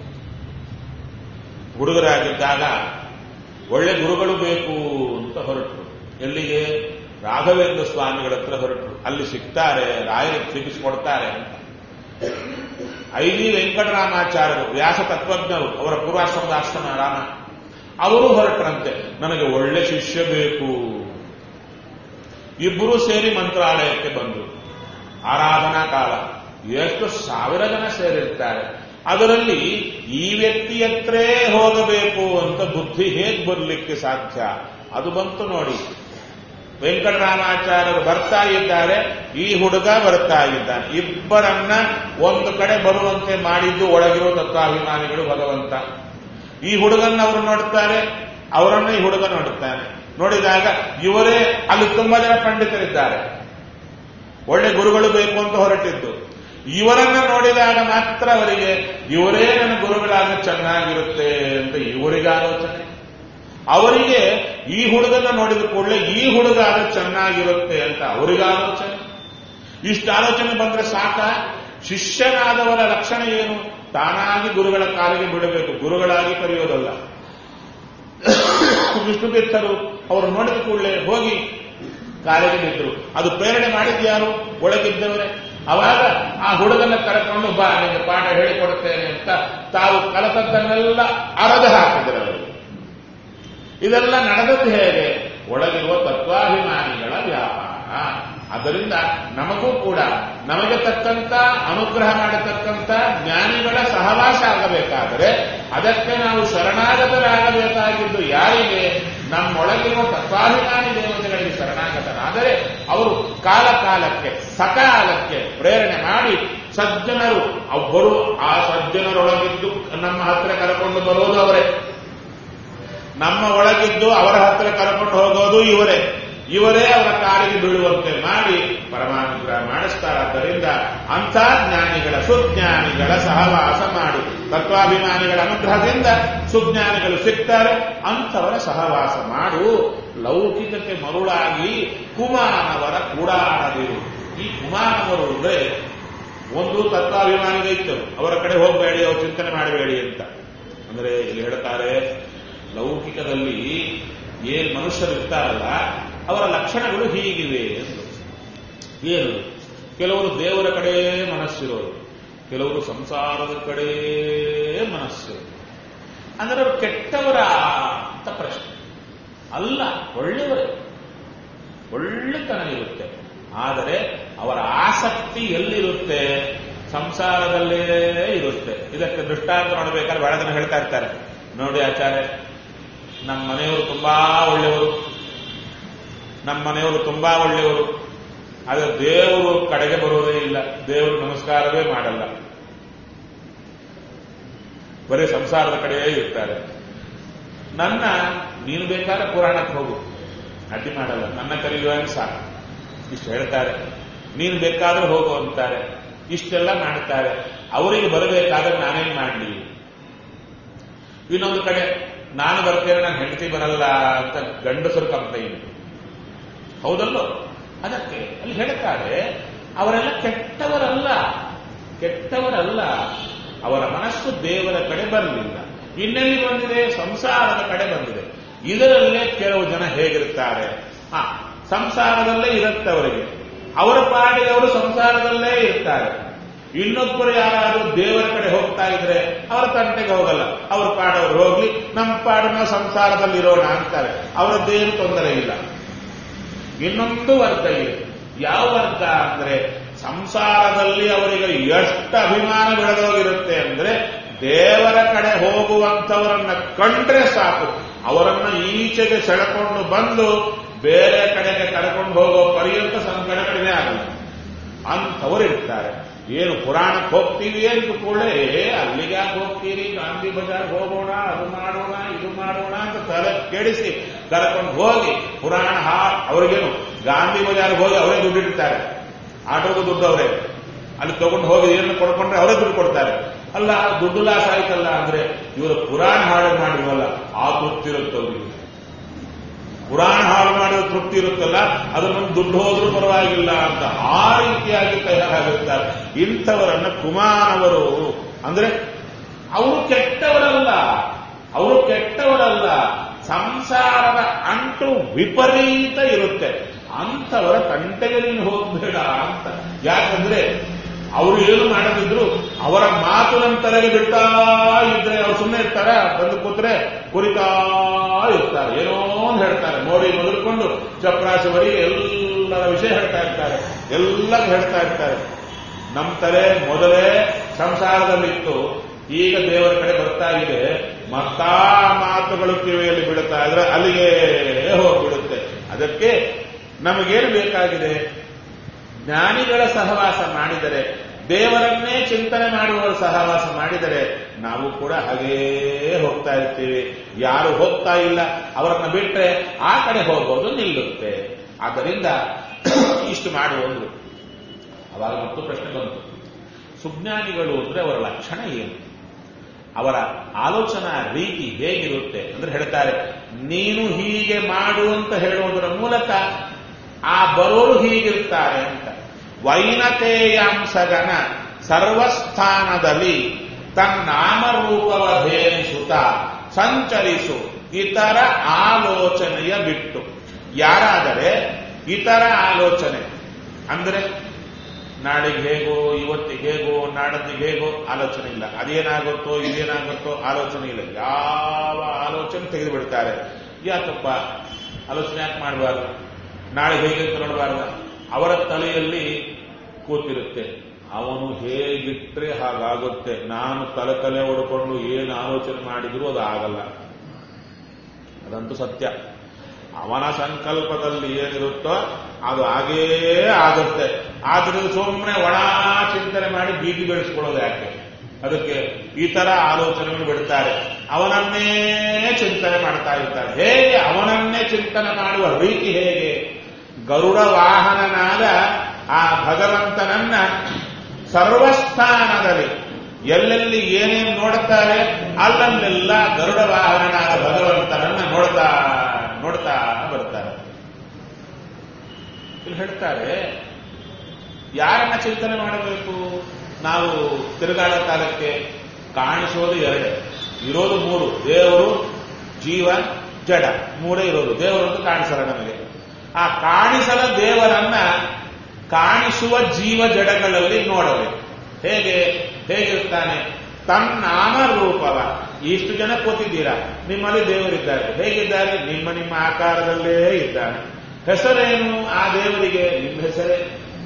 S1: ಹುಡುಗರಾಗಿದ್ದಾಗ ಒಳ್ಳೆ ಗುರುಗಳು ಬೇಕು ಅಂತ ಹೊರಟರು ಎಲ್ಲಿಗೆ ರಾಘವೇಂದ್ರ ಸ್ವಾಮಿಗಳ ಹತ್ರ ಹೊರಟರು ಅಲ್ಲಿ ಸಿಗ್ತಾರೆ ರಾಯರಿಗೆ ಸಿಗಿಸ್ಕೊಡ್ತಾರೆ ಅಂತ ಐ ವಿ ವೆಂಕಟರಾಮಾಚಾರ್ಯರು ವ್ಯಾಸ ತತ್ವಜ್ಞರು ಅವರ ಪೂರ್ವಾಶ್ರಮದ ಆಶ್ರಮ ರಾಮ ಅವರು ಹೊರಟ್ರಂತೆ ನನಗೆ ಒಳ್ಳೆ ಶಿಷ್ಯ ಬೇಕು ಇಬ್ಬರು ಸೇರಿ ಮಂತ್ರಾಲಯಕ್ಕೆ ಬಂದರು ಆರಾಧನಾ ಕಾಲ ಎಷ್ಟು ಸಾವಿರ ಜನ ಸೇರಿರ್ತಾರೆ ಅದರಲ್ಲಿ ಈ ವ್ಯಕ್ತಿ ಹತ್ರೇ ಹೋಗಬೇಕು ಅಂತ ಬುದ್ಧಿ ಹೇಗೆ ಬರಲಿಕ್ಕೆ ಸಾಧ್ಯ ಅದು ಬಂತು ನೋಡಿ ವೆಂಕಟರಾಮಾಚಾರ್ಯರು ಬರ್ತಾ ಇದ್ದಾರೆ ಈ ಹುಡುಗ ಬರ್ತಾ ಇದ್ದಾನೆ ಇಬ್ಬರನ್ನ ಒಂದು ಕಡೆ ಬರುವಂತೆ ಮಾಡಿದ್ದು ಒಳಗಿರೋ ತತ್ವಾಭಿಮಾನಿಗಳು ಭಗವಂತ ಈ ಹುಡುಗನ್ನ ಅವರು ನೋಡುತ್ತಾರೆ ಅವರನ್ನ ಈ ಹುಡುಗ ನೋಡುತ್ತಾನೆ ನೋಡಿದಾಗ ಇವರೇ ಅಲ್ಲಿ ತುಂಬಾ ಜನ ಪಂಡಿತರಿದ್ದಾರೆ ಒಳ್ಳೆ ಗುರುಗಳು ಬೇಕು ಅಂತ ಹೊರಟಿದ್ದು ಇವರನ್ನ ನೋಡಿದಾಗ ಮಾತ್ರ ಅವರಿಗೆ ಇವರೇ ನನ್ನ ಗುರುಗಳಾಗ ಚೆನ್ನಾಗಿರುತ್ತೆ ಅಂತ ಇವರಿಗೆ ಆಲೋಚನೆ ಅವರಿಗೆ ಈ ಹುಡುಗನ ನೋಡಿದ ಕೂಡಲೇ ಈ ಹುಡುಗ ಆಗ ಚೆನ್ನಾಗಿರುತ್ತೆ ಅಂತ ಅವರಿಗೆ ಆಲೋಚನೆ ಇಷ್ಟು ಆಲೋಚನೆ ಬಂದ್ರೆ ಸಾಕ ಶಿಷ್ಯನಾದವರ ಲಕ್ಷಣ ಏನು ತಾನಾಗಿ ಗುರುಗಳ ಕಾಲಿಗೆ ಬಿಡಬೇಕು ಗುರುಗಳಾಗಿ ಕರೆಯೋದಲ್ಲ ವಿಷ್ಣು ತೀರ್ಥರು ಅವರು ನೋಡಿದ ಕೂಡಲೇ ಹೋಗಿ ಕಾಲಿಗೆ ಬಿದ್ದರು ಅದು ಪ್ರೇರಣೆ ಮಾಡಿದ್ಯಾರು ಒಳಗಿದ್ದವರೇ ಅವಾಗ ಆ ಹುಡುಗನ ಕರೆಕೊಂಡು ಬಾ ನಿಮಗೆ ಪಾಠ ಹೇಳಿಕೊಡುತ್ತೇನೆ ಅಂತ ತಾವು ಕಲತದ್ದನ್ನೆಲ್ಲ ಅರದು ಹಾಕಿದರು ಅವರು ಇದೆಲ್ಲ ನಡೆದದ್ದು ಹೇಗೆ ಒಳಗಿರುವ ತತ್ವಾಭಿಮಾನಿಗಳ ವ್ಯಾಪಾರ ಅದರಿಂದ ನಮಗೂ ಕೂಡ ನಮಗೆ ತಕ್ಕಂತ ಅನುಗ್ರಹ ಮಾಡತಕ್ಕಂತ ಜ್ಞಾನಿಗಳ ಸಹವಾಸ ಆಗಬೇಕಾದರೆ ಅದಕ್ಕೆ ನಾವು ಶರಣಾಗತರಾಗಬೇಕಾಗಿದ್ದು ಯಾರಿಗೆ ನಮ್ಮೊಳಗಿರುವ ತತ್ವಾಭಿಮಾನಿ ದೇವತೆಗಳಿಗೆ ಶರಣಾಗತರಾದರೆ ಅವರು ಕಾಲ ಕಾಲಕ್ಕೆ ಸಕಾಲಕ್ಕೆ ಪ್ರೇರಣೆ ಮಾಡಿ ಸಜ್ಜನರು ಒಬ್ಬರು ಆ ಸಜ್ಜನರೊಳಗಿದ್ದು ನಮ್ಮ ಹತ್ರ ಕರ್ಕೊಂಡು ಬರೋದು ಅವರೇ ನಮ್ಮ ಒಳಗಿದ್ದು ಅವರ ಹತ್ರ ಕರ್ಕೊಂಡು ಹೋಗೋದು ಇವರೇ ಇವರೇ ಅವರ ಕಾಲಿಗೆ ಬೀಳುವಂತೆ ಮಾಡಿ ಪರಮಾನುಗ್ರಹ ಮಾಡಿಸ್ತಾರಾದ್ದರಿಂದ ಅಂಥ ಜ್ಞಾನಿಗಳ ಸುಜ್ಞಾನಿಗಳ ಸಹವಾಸ ಮಾಡು ತತ್ವಾಭಿಮಾನಿಗಳ ಅನುಗ್ರಹದಿಂದ ಸುಜ್ಞಾನಿಗಳು ಸಿಗ್ತಾರೆ ಅಂಥವರ ಸಹವಾಸ ಮಾಡು ಲೌಕಿಕಕ್ಕೆ ಮರುಳಾಗಿ ಕುಮಾರನವರ ಕೂಡಾಡದಿರು ಈ ಕುಮಾರನವರು ಅಂದ್ರೆ ಒಂದು ತತ್ವಾಭಿಮಾನಿಗೆ ಇತ್ತು ಅವರ ಕಡೆ ಹೋಗಬೇಡಿ ಅವ್ರು ಚಿಂತನೆ ಮಾಡಬೇಡಿ ಅಂತ ಅಂದ್ರೆ ಇಲ್ಲಿ ಹೇಳ್ತಾರೆ ಲೌಕಿಕದಲ್ಲಿ ಏನ್ ಮನುಷ್ಯರು ಇರ್ತಾರಲ್ಲ ಅವರ ಲಕ್ಷಣಗಳು ಹೀಗಿವೆ ಎಂದು ಏನು ಕೆಲವರು ದೇವರ ಕಡೆ ಮನಸ್ಸಿರೋರು ಕೆಲವರು ಸಂಸಾರದ ಕಡೆ ಮನಸ್ಸು ಅಂದ್ರೆ ಅವರು ಕೆಟ್ಟವರ ಅಂತ ಪ್ರಶ್ನೆ ಅಲ್ಲ ಒಳ್ಳೆಯವರೇ ಒಳ್ಳೆತನ ಇರುತ್ತೆ ಆದರೆ ಅವರ ಆಸಕ್ತಿ ಎಲ್ಲಿರುತ್ತೆ ಸಂಸಾರದಲ್ಲೇ ಇರುತ್ತೆ ಇದಕ್ಕೆ ದೃಷ್ಟಾಂತ ನೋಡಬೇಕಾದ್ರೆ ಬಹಳ ಜನ ಹೇಳ್ತಾ ಇರ್ತಾರೆ ನೋಡಿ ಆಚಾರ್ಯ ನಮ್ಮ ಮನೆಯವರು ತುಂಬಾ ಒಳ್ಳೆಯವರು ನಮ್ಮ ಮನೆಯವರು ತುಂಬಾ ಒಳ್ಳೆಯವರು ಆದರೆ ದೇವರು ಕಡೆಗೆ ಬರೋದೇ ಇಲ್ಲ ದೇವರು ನಮಸ್ಕಾರವೇ ಮಾಡಲ್ಲ ಬರೀ ಸಂಸಾರದ ಕಡೆಯೇ ಇರ್ತಾರೆ ನನ್ನ ನೀನು ಬೇಕಾದ್ರೆ ಪುರಾಣಕ್ಕೆ ಹೋಗು ಅಡ್ಡಿ ಮಾಡಲ್ಲ ನನ್ನ ಕರೆಯುವಾಗ ಸಾಕು ಇಷ್ಟು ಹೇಳ್ತಾರೆ ನೀನು ಬೇಕಾದ್ರೂ ಹೋಗು ಅಂತಾರೆ ಇಷ್ಟೆಲ್ಲ ಮಾಡ್ತಾರೆ ಅವರಿಗೆ ಬರಬೇಕಾದ್ರೆ ನಾನೇನ್ ಮಾಡಲಿ ಇನ್ನೊಂದು ಕಡೆ ನಾನು ಬರ್ತೇನೆ ನನ್ನ ಹೆಂಡತಿ ಬರಲ್ಲ ಅಂತ ಗಂಡಸರು ಕಂಪ್ಲೇಂಟ್ ಹೌದಲ್ಲೋ ಅದಕ್ಕೆ ಅಲ್ಲಿ ಹೇಳ್ತಾರೆ ಅವರೆಲ್ಲ ಕೆಟ್ಟವರಲ್ಲ ಕೆಟ್ಟವರಲ್ಲ ಅವರ ಮನಸ್ಸು ದೇವರ ಕಡೆ ಬರಲಿಲ್ಲ ಇನ್ನೆಲ್ಲಿ ಬಂದಿದೆ ಸಂಸಾರದ ಕಡೆ ಬಂದಿದೆ ಇದರಲ್ಲೇ ಕೆಲವು ಜನ ಹೇಗಿರ್ತಾರೆ ಆ ಸಂಸಾರದಲ್ಲೇ ಇರುತ್ತೆ ಅವರಿಗೆ ಅವರ ಪಾಡಿಗೆ ಅವರು ಸಂಸಾರದಲ್ಲೇ ಇರ್ತಾರೆ ಇನ್ನೊಬ್ಬರು ಯಾರಾದ್ರೂ ದೇವರ ಕಡೆ ಹೋಗ್ತಾ ಇದ್ರೆ ಅವರ ತಂಟೆಗೆ ಹೋಗಲ್ಲ ಅವ್ರ ಪಾಡವ್ರು ಹೋಗ್ಲಿ ನಮ್ಮ ಪಾಡು ನಾವು ಸಂಸಾರದಲ್ಲಿ ಇರೋಣ ಅಂತಾರೆ ಅವರದ್ದೇನು ತೊಂದರೆ ಇಲ್ಲ ಇನ್ನೊಂದು ವರ್ಗ ಇದೆ ಯಾವ ವರ್ಗ ಅಂದ್ರೆ ಸಂಸಾರದಲ್ಲಿ ಅವರಿಗೆ ಎಷ್ಟು ಅಭಿಮಾನ ಬೆಳೆದೋಗಿರುತ್ತೆ ಅಂದ್ರೆ ದೇವರ ಕಡೆ ಹೋಗುವಂಥವರನ್ನ ಕಂಡ್ರೆ ಸಾಕು ಅವರನ್ನ ಈಚೆಗೆ ಸೆಳೆಕೊಂಡು ಬಂದು ಬೇರೆ ಕಡೆಗೆ ಕರ್ಕೊಂಡು ಹೋಗೋ ಪರ್ಯಂತ ಸಂಕಟ ಕಡಿಮೆ ಆಗಲ್ಲ ಅಂಥವರು ಇರ್ತಾರೆ ಏನು ಪುರಾಣಕ್ಕೆ ಹೋಗ್ತೀವಿ ಅಂತ ಕೂಡಲೇ ಅಲ್ಲಿಗೆ ಯಾಕೆ ಹೋಗ್ತೀರಿ ಗಾಂಧಿ ಬಜಾರ್ ಹೋಗೋಣ ಅದು ಮಾಡೋಣ ಇದು ಮಾಡೋಣ ಅಂತ ತಲೆ ಕೆಡಿಸಿ ಕರ್ಕೊಂಡು ಹೋಗಿ ಪುರಾಣ ಹಾ ಅವ್ರಿಗೇನು ಗಾಂಧಿ ಬಜಾರ್ಗೆ ಹೋಗಿ ಅವರೇ ದುಡ್ಡು ಇಡ್ತಾರೆ ಆಟೋದು ದುಡ್ಡು ಅವರೇ ಅಲ್ಲಿ ತಗೊಂಡು ಹೋಗಿ ಏನು ಕೊಡ್ಕೊಂಡ್ರೆ ಅವರೇ ದುಡ್ಡು ಕೊಡ್ತಾರೆ ಅಲ್ಲ ದುಡ್ಡು ಲಾಸ್ ಆಯ್ತಲ್ಲ ಅಂದ್ರೆ ಇವರು ಪುರಾಣ ಹಾಡು ಮಾಡಿದ್ವಲ್ಲ ಆ ತೃಪ್ತಿರುತ್ತೆ ಅವ್ರಿಗೆ ಪುರಾಣ ಹಾಳು ಮಾಡಿದ ತೃಪ್ತಿ ಇರುತ್ತಲ್ಲ ಅದನ್ನು ದುಡ್ಡು ಹೋದ್ರೂ ಪರವಾಗಿಲ್ಲ ಅಂತ ಆ ರೀತಿಯಾಗಿ ತಯಾರಾಗುತ್ತಾರೆ ಇಂಥವರನ್ನ ಕುಮಾರವರು ಅಂದ್ರೆ ಅವರು ಕೆಟ್ಟವರಲ್ಲ ಅವರು ಕೆಟ್ಟವರಲ್ಲ ಸಂಸಾರದ ಅಂಟು ವಿಪರೀತ ಇರುತ್ತೆ ಅಂಥವರ ತಂಟೆಗೆ ನೀನು ಹೋಗ್ಬೇಡ ಅಂತ ಯಾಕಂದ್ರೆ ಅವರು ಏನು ಮಾಡದಿದ್ರು ಅವರ ಮಾತು ನಮ್ಮ ತಲೆಗೆ ಬಿಡ್ತಾ ಇದ್ರೆ ಅವ್ರು ಸುಮ್ಮನೆ ಇರ್ತಾರ ಬಂದು ಕೂತ್ರೆ ಕುರಿತಾ ಇರ್ತಾರೆ ಏನೋ ಒಂದು ಹೇಳ್ತಾರೆ ನೋಡಿ ಮೊದಲುಕೊಂಡು ಚಪ್ರಾಶವರಿಗೆ ಎಲ್ಲರ ವಿಷಯ ಹೇಳ್ತಾ ಇರ್ತಾರೆ ಎಲ್ಲ ಹೇಳ್ತಾ ಇರ್ತಾರೆ ನಮ್ಮ ತಲೆ ಮೊದಲೇ ಸಂಸಾರದಲ್ಲಿತ್ತು ಈಗ ದೇವರ ಕಡೆ ಬರ್ತಾ ಇದೆ ಮತ್ತಾ ಮಾತುಗಳು ಕಿವಿಯಲ್ಲಿ ಬಿಡುತ್ತಾ ಇದ್ರೆ ಅಲ್ಲಿಗೆ ಹೋಗ್ಬಿಡುತ್ತೆ ಅದಕ್ಕೆ ನಮಗೇನು ಬೇಕಾಗಿದೆ ಜ್ಞಾನಿಗಳ ಸಹವಾಸ ಮಾಡಿದರೆ ದೇವರನ್ನೇ ಚಿಂತನೆ ಮಾಡುವವರ ಸಹವಾಸ ಮಾಡಿದರೆ ನಾವು ಕೂಡ ಹಾಗೇ ಹೋಗ್ತಾ ಇರ್ತೀವಿ ಯಾರು ಹೋಗ್ತಾ ಇಲ್ಲ ಅವರನ್ನ ಬಿಟ್ಟರೆ ಆ ಕಡೆ ಹೋಗೋದು ನಿಲ್ಲುತ್ತೆ ಆದ್ದರಿಂದ ಇಷ್ಟು ಮಾಡಿ ಒಂದು ಅವಾಗ ಮತ್ತು ಪ್ರಶ್ನೆ ಬಂತು ಸುಜ್ಞಾನಿಗಳು ಅಂದ್ರೆ ಅವರ ಲಕ್ಷಣ ಏನು ಅವರ ಆಲೋಚನಾ ರೀತಿ ಹೇಗಿರುತ್ತೆ ಅಂದ್ರೆ ಹೇಳ್ತಾರೆ ನೀನು ಹೀಗೆ ಮಾಡು ಅಂತ ಹೇಳುವುದರ ಮೂಲಕ ಆ ಬರೋರು ಹೀಗಿರ್ತಾರೆ ಅಂತ ವೈನತೇಯಾಂಸಗನ ಸರ್ವಸ್ಥಾನದಲ್ಲಿ ತನ್ನಾಮರೂಪವಧೇನಿಸುತ್ತ ಸಂಚರಿಸು ಇತರ ಆಲೋಚನೆಯ ಬಿಟ್ಟು ಯಾರಾದರೆ ಇತರ ಆಲೋಚನೆ ಅಂದ್ರೆ ನಾಳೆಗೆ ಹೇಗೋ ಇವತ್ತಿಗೆ ಹೇಗೋ ನಾಡದಿಗೆ ಹೇಗೋ ಆಲೋಚನೆ ಇಲ್ಲ ಅದೇನಾಗುತ್ತೋ ಇದೇನಾಗುತ್ತೋ ಆಲೋಚನೆ ಇಲ್ಲ ಯಾವ ಆಲೋಚನೆ ತೆಗೆದು ಬಿಡ್ತಾರೆ ಯಾಕಪ್ಪ ಆಲೋಚನೆ ಯಾಕೆ ಮಾಡಬಾರ್ದು ನಾಳೆ ಹೇಗೆ ಅಂತ ನೋಡಬಾರ್ದ ಅವರ ತಲೆಯಲ್ಲಿ ಕೂತಿರುತ್ತೆ ಅವನು ಹೇಗಿಟ್ರೆ ಹಾಗಾಗುತ್ತೆ ನಾನು ತಲೆ ತಲೆ ಹೊಡ್ಕೊಂಡು ಏನು ಆಲೋಚನೆ ಮಾಡಿದ್ರು ಅದು ಆಗಲ್ಲ ಅದಂತೂ ಸತ್ಯ ಅವನ ಸಂಕಲ್ಪದಲ್ಲಿ ಏನಿರುತ್ತೋ ಅದು ಹಾಗೇ ಆಗುತ್ತೆ ಆದ್ರೆ ಸುಮ್ಮನೆ ಒಣ ಚಿಂತನೆ ಮಾಡಿ ಬೀದಿ ಬೆಳೆಸ್ಕೊಳ್ಳೋದು ಯಾಕೆ ಅದಕ್ಕೆ ಈ ತರ ಆಲೋಚನೆಗಳು ಬಿಡ್ತಾರೆ ಅವನನ್ನೇ ಚಿಂತನೆ ಮಾಡ್ತಾ ಇರ್ತಾರೆ ಹೇಗೆ ಅವನನ್ನೇ ಚಿಂತನೆ ಮಾಡುವ ರೀತಿ ಹೇಗೆ ಗರುಡ ವಾಹನನಾದ ಆ ಭಗವಂತನನ್ನ ಸರ್ವಸ್ಥಾನದಲ್ಲಿ ಎಲ್ಲೆಲ್ಲಿ ಏನೇನು ನೋಡುತ್ತಾರೆ ಅಲ್ಲಲ್ಲೆಲ್ಲ ಗರುಡ ವಾಹನನಾದ ಭಗವಂತನನ್ನ ನೋಡ್ತಾ ನೋಡ್ತಾ ಬರ್ತಾರೆ ಇಲ್ಲಿ ಹೇಳ್ತಾರೆ ಯಾರನ್ನ ಚಿಂತನೆ ಮಾಡಬೇಕು ನಾವು ತಿರುಗಾಡೋ ಕಾಲಕ್ಕೆ ಕಾಣಿಸೋದು ಎರಡೇ ಇರೋದು ಮೂರು ದೇವರು ಜೀವ ಜಡ ಮೂರೇ ಇರೋದು ದೇವರಂತೂ ಕಾಣಿಸಲ್ಲ ನಮಗೆ ಆ ಕಾಣಿಸಲ ದೇವರನ್ನ ಕಾಣಿಸುವ ಜೀವ ಜಡಗಳಲ್ಲಿ ನೋಡಬೇಕು ಹೇಗೆ ಹೇಗಿರ್ತಾನೆ ತನ್ನಾಮ ರೂಪವ ಇಷ್ಟು ಜನ ಕೂತಿದ್ದೀರಾ ನಿಮ್ಮಲ್ಲಿ ದೇವರಿದ್ದಾರೆ ಹೇಗಿದ್ದಾರೆ ನಿಮ್ಮ ನಿಮ್ಮ ಆಕಾರದಲ್ಲೇ ಇದ್ದಾನೆ ಹೆಸರೇನು ಆ ದೇವರಿಗೆ ನಿಮ್ಮ ಹೆಸರೇ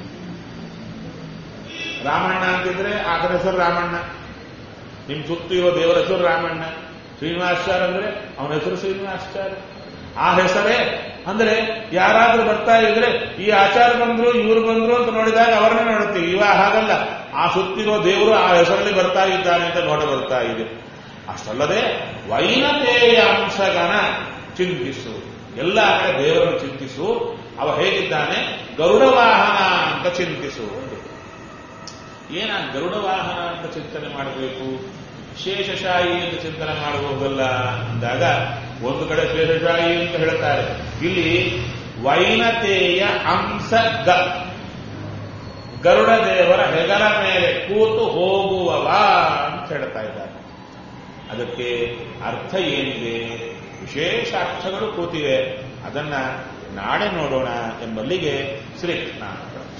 S1: ರಾಮಣ್ಣ ಅಂತಿದ್ರೆ ಆತನ ಹೆಸರು ರಾಮಣ್ಣ ನಿಮ್ ಸುತ್ತು ಇರೋ ದೇವರ ಹೆಸರು ರಾಮಣ್ಣ ಶ್ರೀನಿವಾಸಾಚಾರ್ ಅಂದ್ರೆ ಅವನ ಹೆಸರು ಶ್ರೀನಿವಾಸಾಚಾರ್ಯ ಆ ಹೆಸರೇ ಅಂದ್ರೆ ಯಾರಾದ್ರೂ ಬರ್ತಾ ಇದ್ರೆ ಈ ಆಚಾರ ಬಂದ್ರು ಇವ್ರು ಬಂದ್ರು ಅಂತ ನೋಡಿದಾಗ ಅವರನ್ನೇ ನೋಡುತ್ತೀವಿ ಇವ ಹಾಗಲ್ಲ ಆ ಸುತ್ತಿರೋ ದೇವರು ಆ ಹೆಸರಲ್ಲಿ ಬರ್ತಾ ಇದ್ದಾನೆ ಅಂತ ನೋಡ ಬರ್ತಾ ಇದೆ ಅಷ್ಟಲ್ಲದೆ ವೈನತೆಯ ಅಂಶಗನ ಚಿಂತಿಸು ಎಲ್ಲ ಕಡೆ ದೇವರನ್ನು ಚಿಂತಿಸು ಅವ ಹೇಗಿದ್ದಾನೆ ಗರುಡ ವಾಹನ ಅಂತ ಚಿಂತಿಸು ಏನ ಗರುಡ ವಾಹನ ಅಂತ ಚಿಂತನೆ ಮಾಡಬೇಕು ಶೇಷಶಾಹಿ ಅಂತ ಚಿಂತನೆ ಮಾಡಬಹುದಲ್ಲ ಅಂದಾಗ ಒಂದು ಕಡೆ ಶೇಷಶಾಹಿ ಅಂತ ಹೇಳ್ತಾರೆ ಇಲ್ಲಿ ವೈನತೆಯ ಅಂಶ ಗ ಗರುಡ ದೇವರ ಹೆಗಲ ಮೇಲೆ ಕೂತು ಹೋಗುವವ ಅಂತ ಹೇಳ್ತಾ ಇದ್ದಾರೆ ಅದಕ್ಕೆ ಅರ್ಥ ಏನಿದೆ ವಿಶೇಷ ಅರ್ಥಗಳು ಕೂತಿವೆ ಅದನ್ನ ನಾಳೆ ನೋಡೋಣ ಎಂಬಲ್ಲಿಗೆ ಶ್ರೀಕೃಷ್ಣ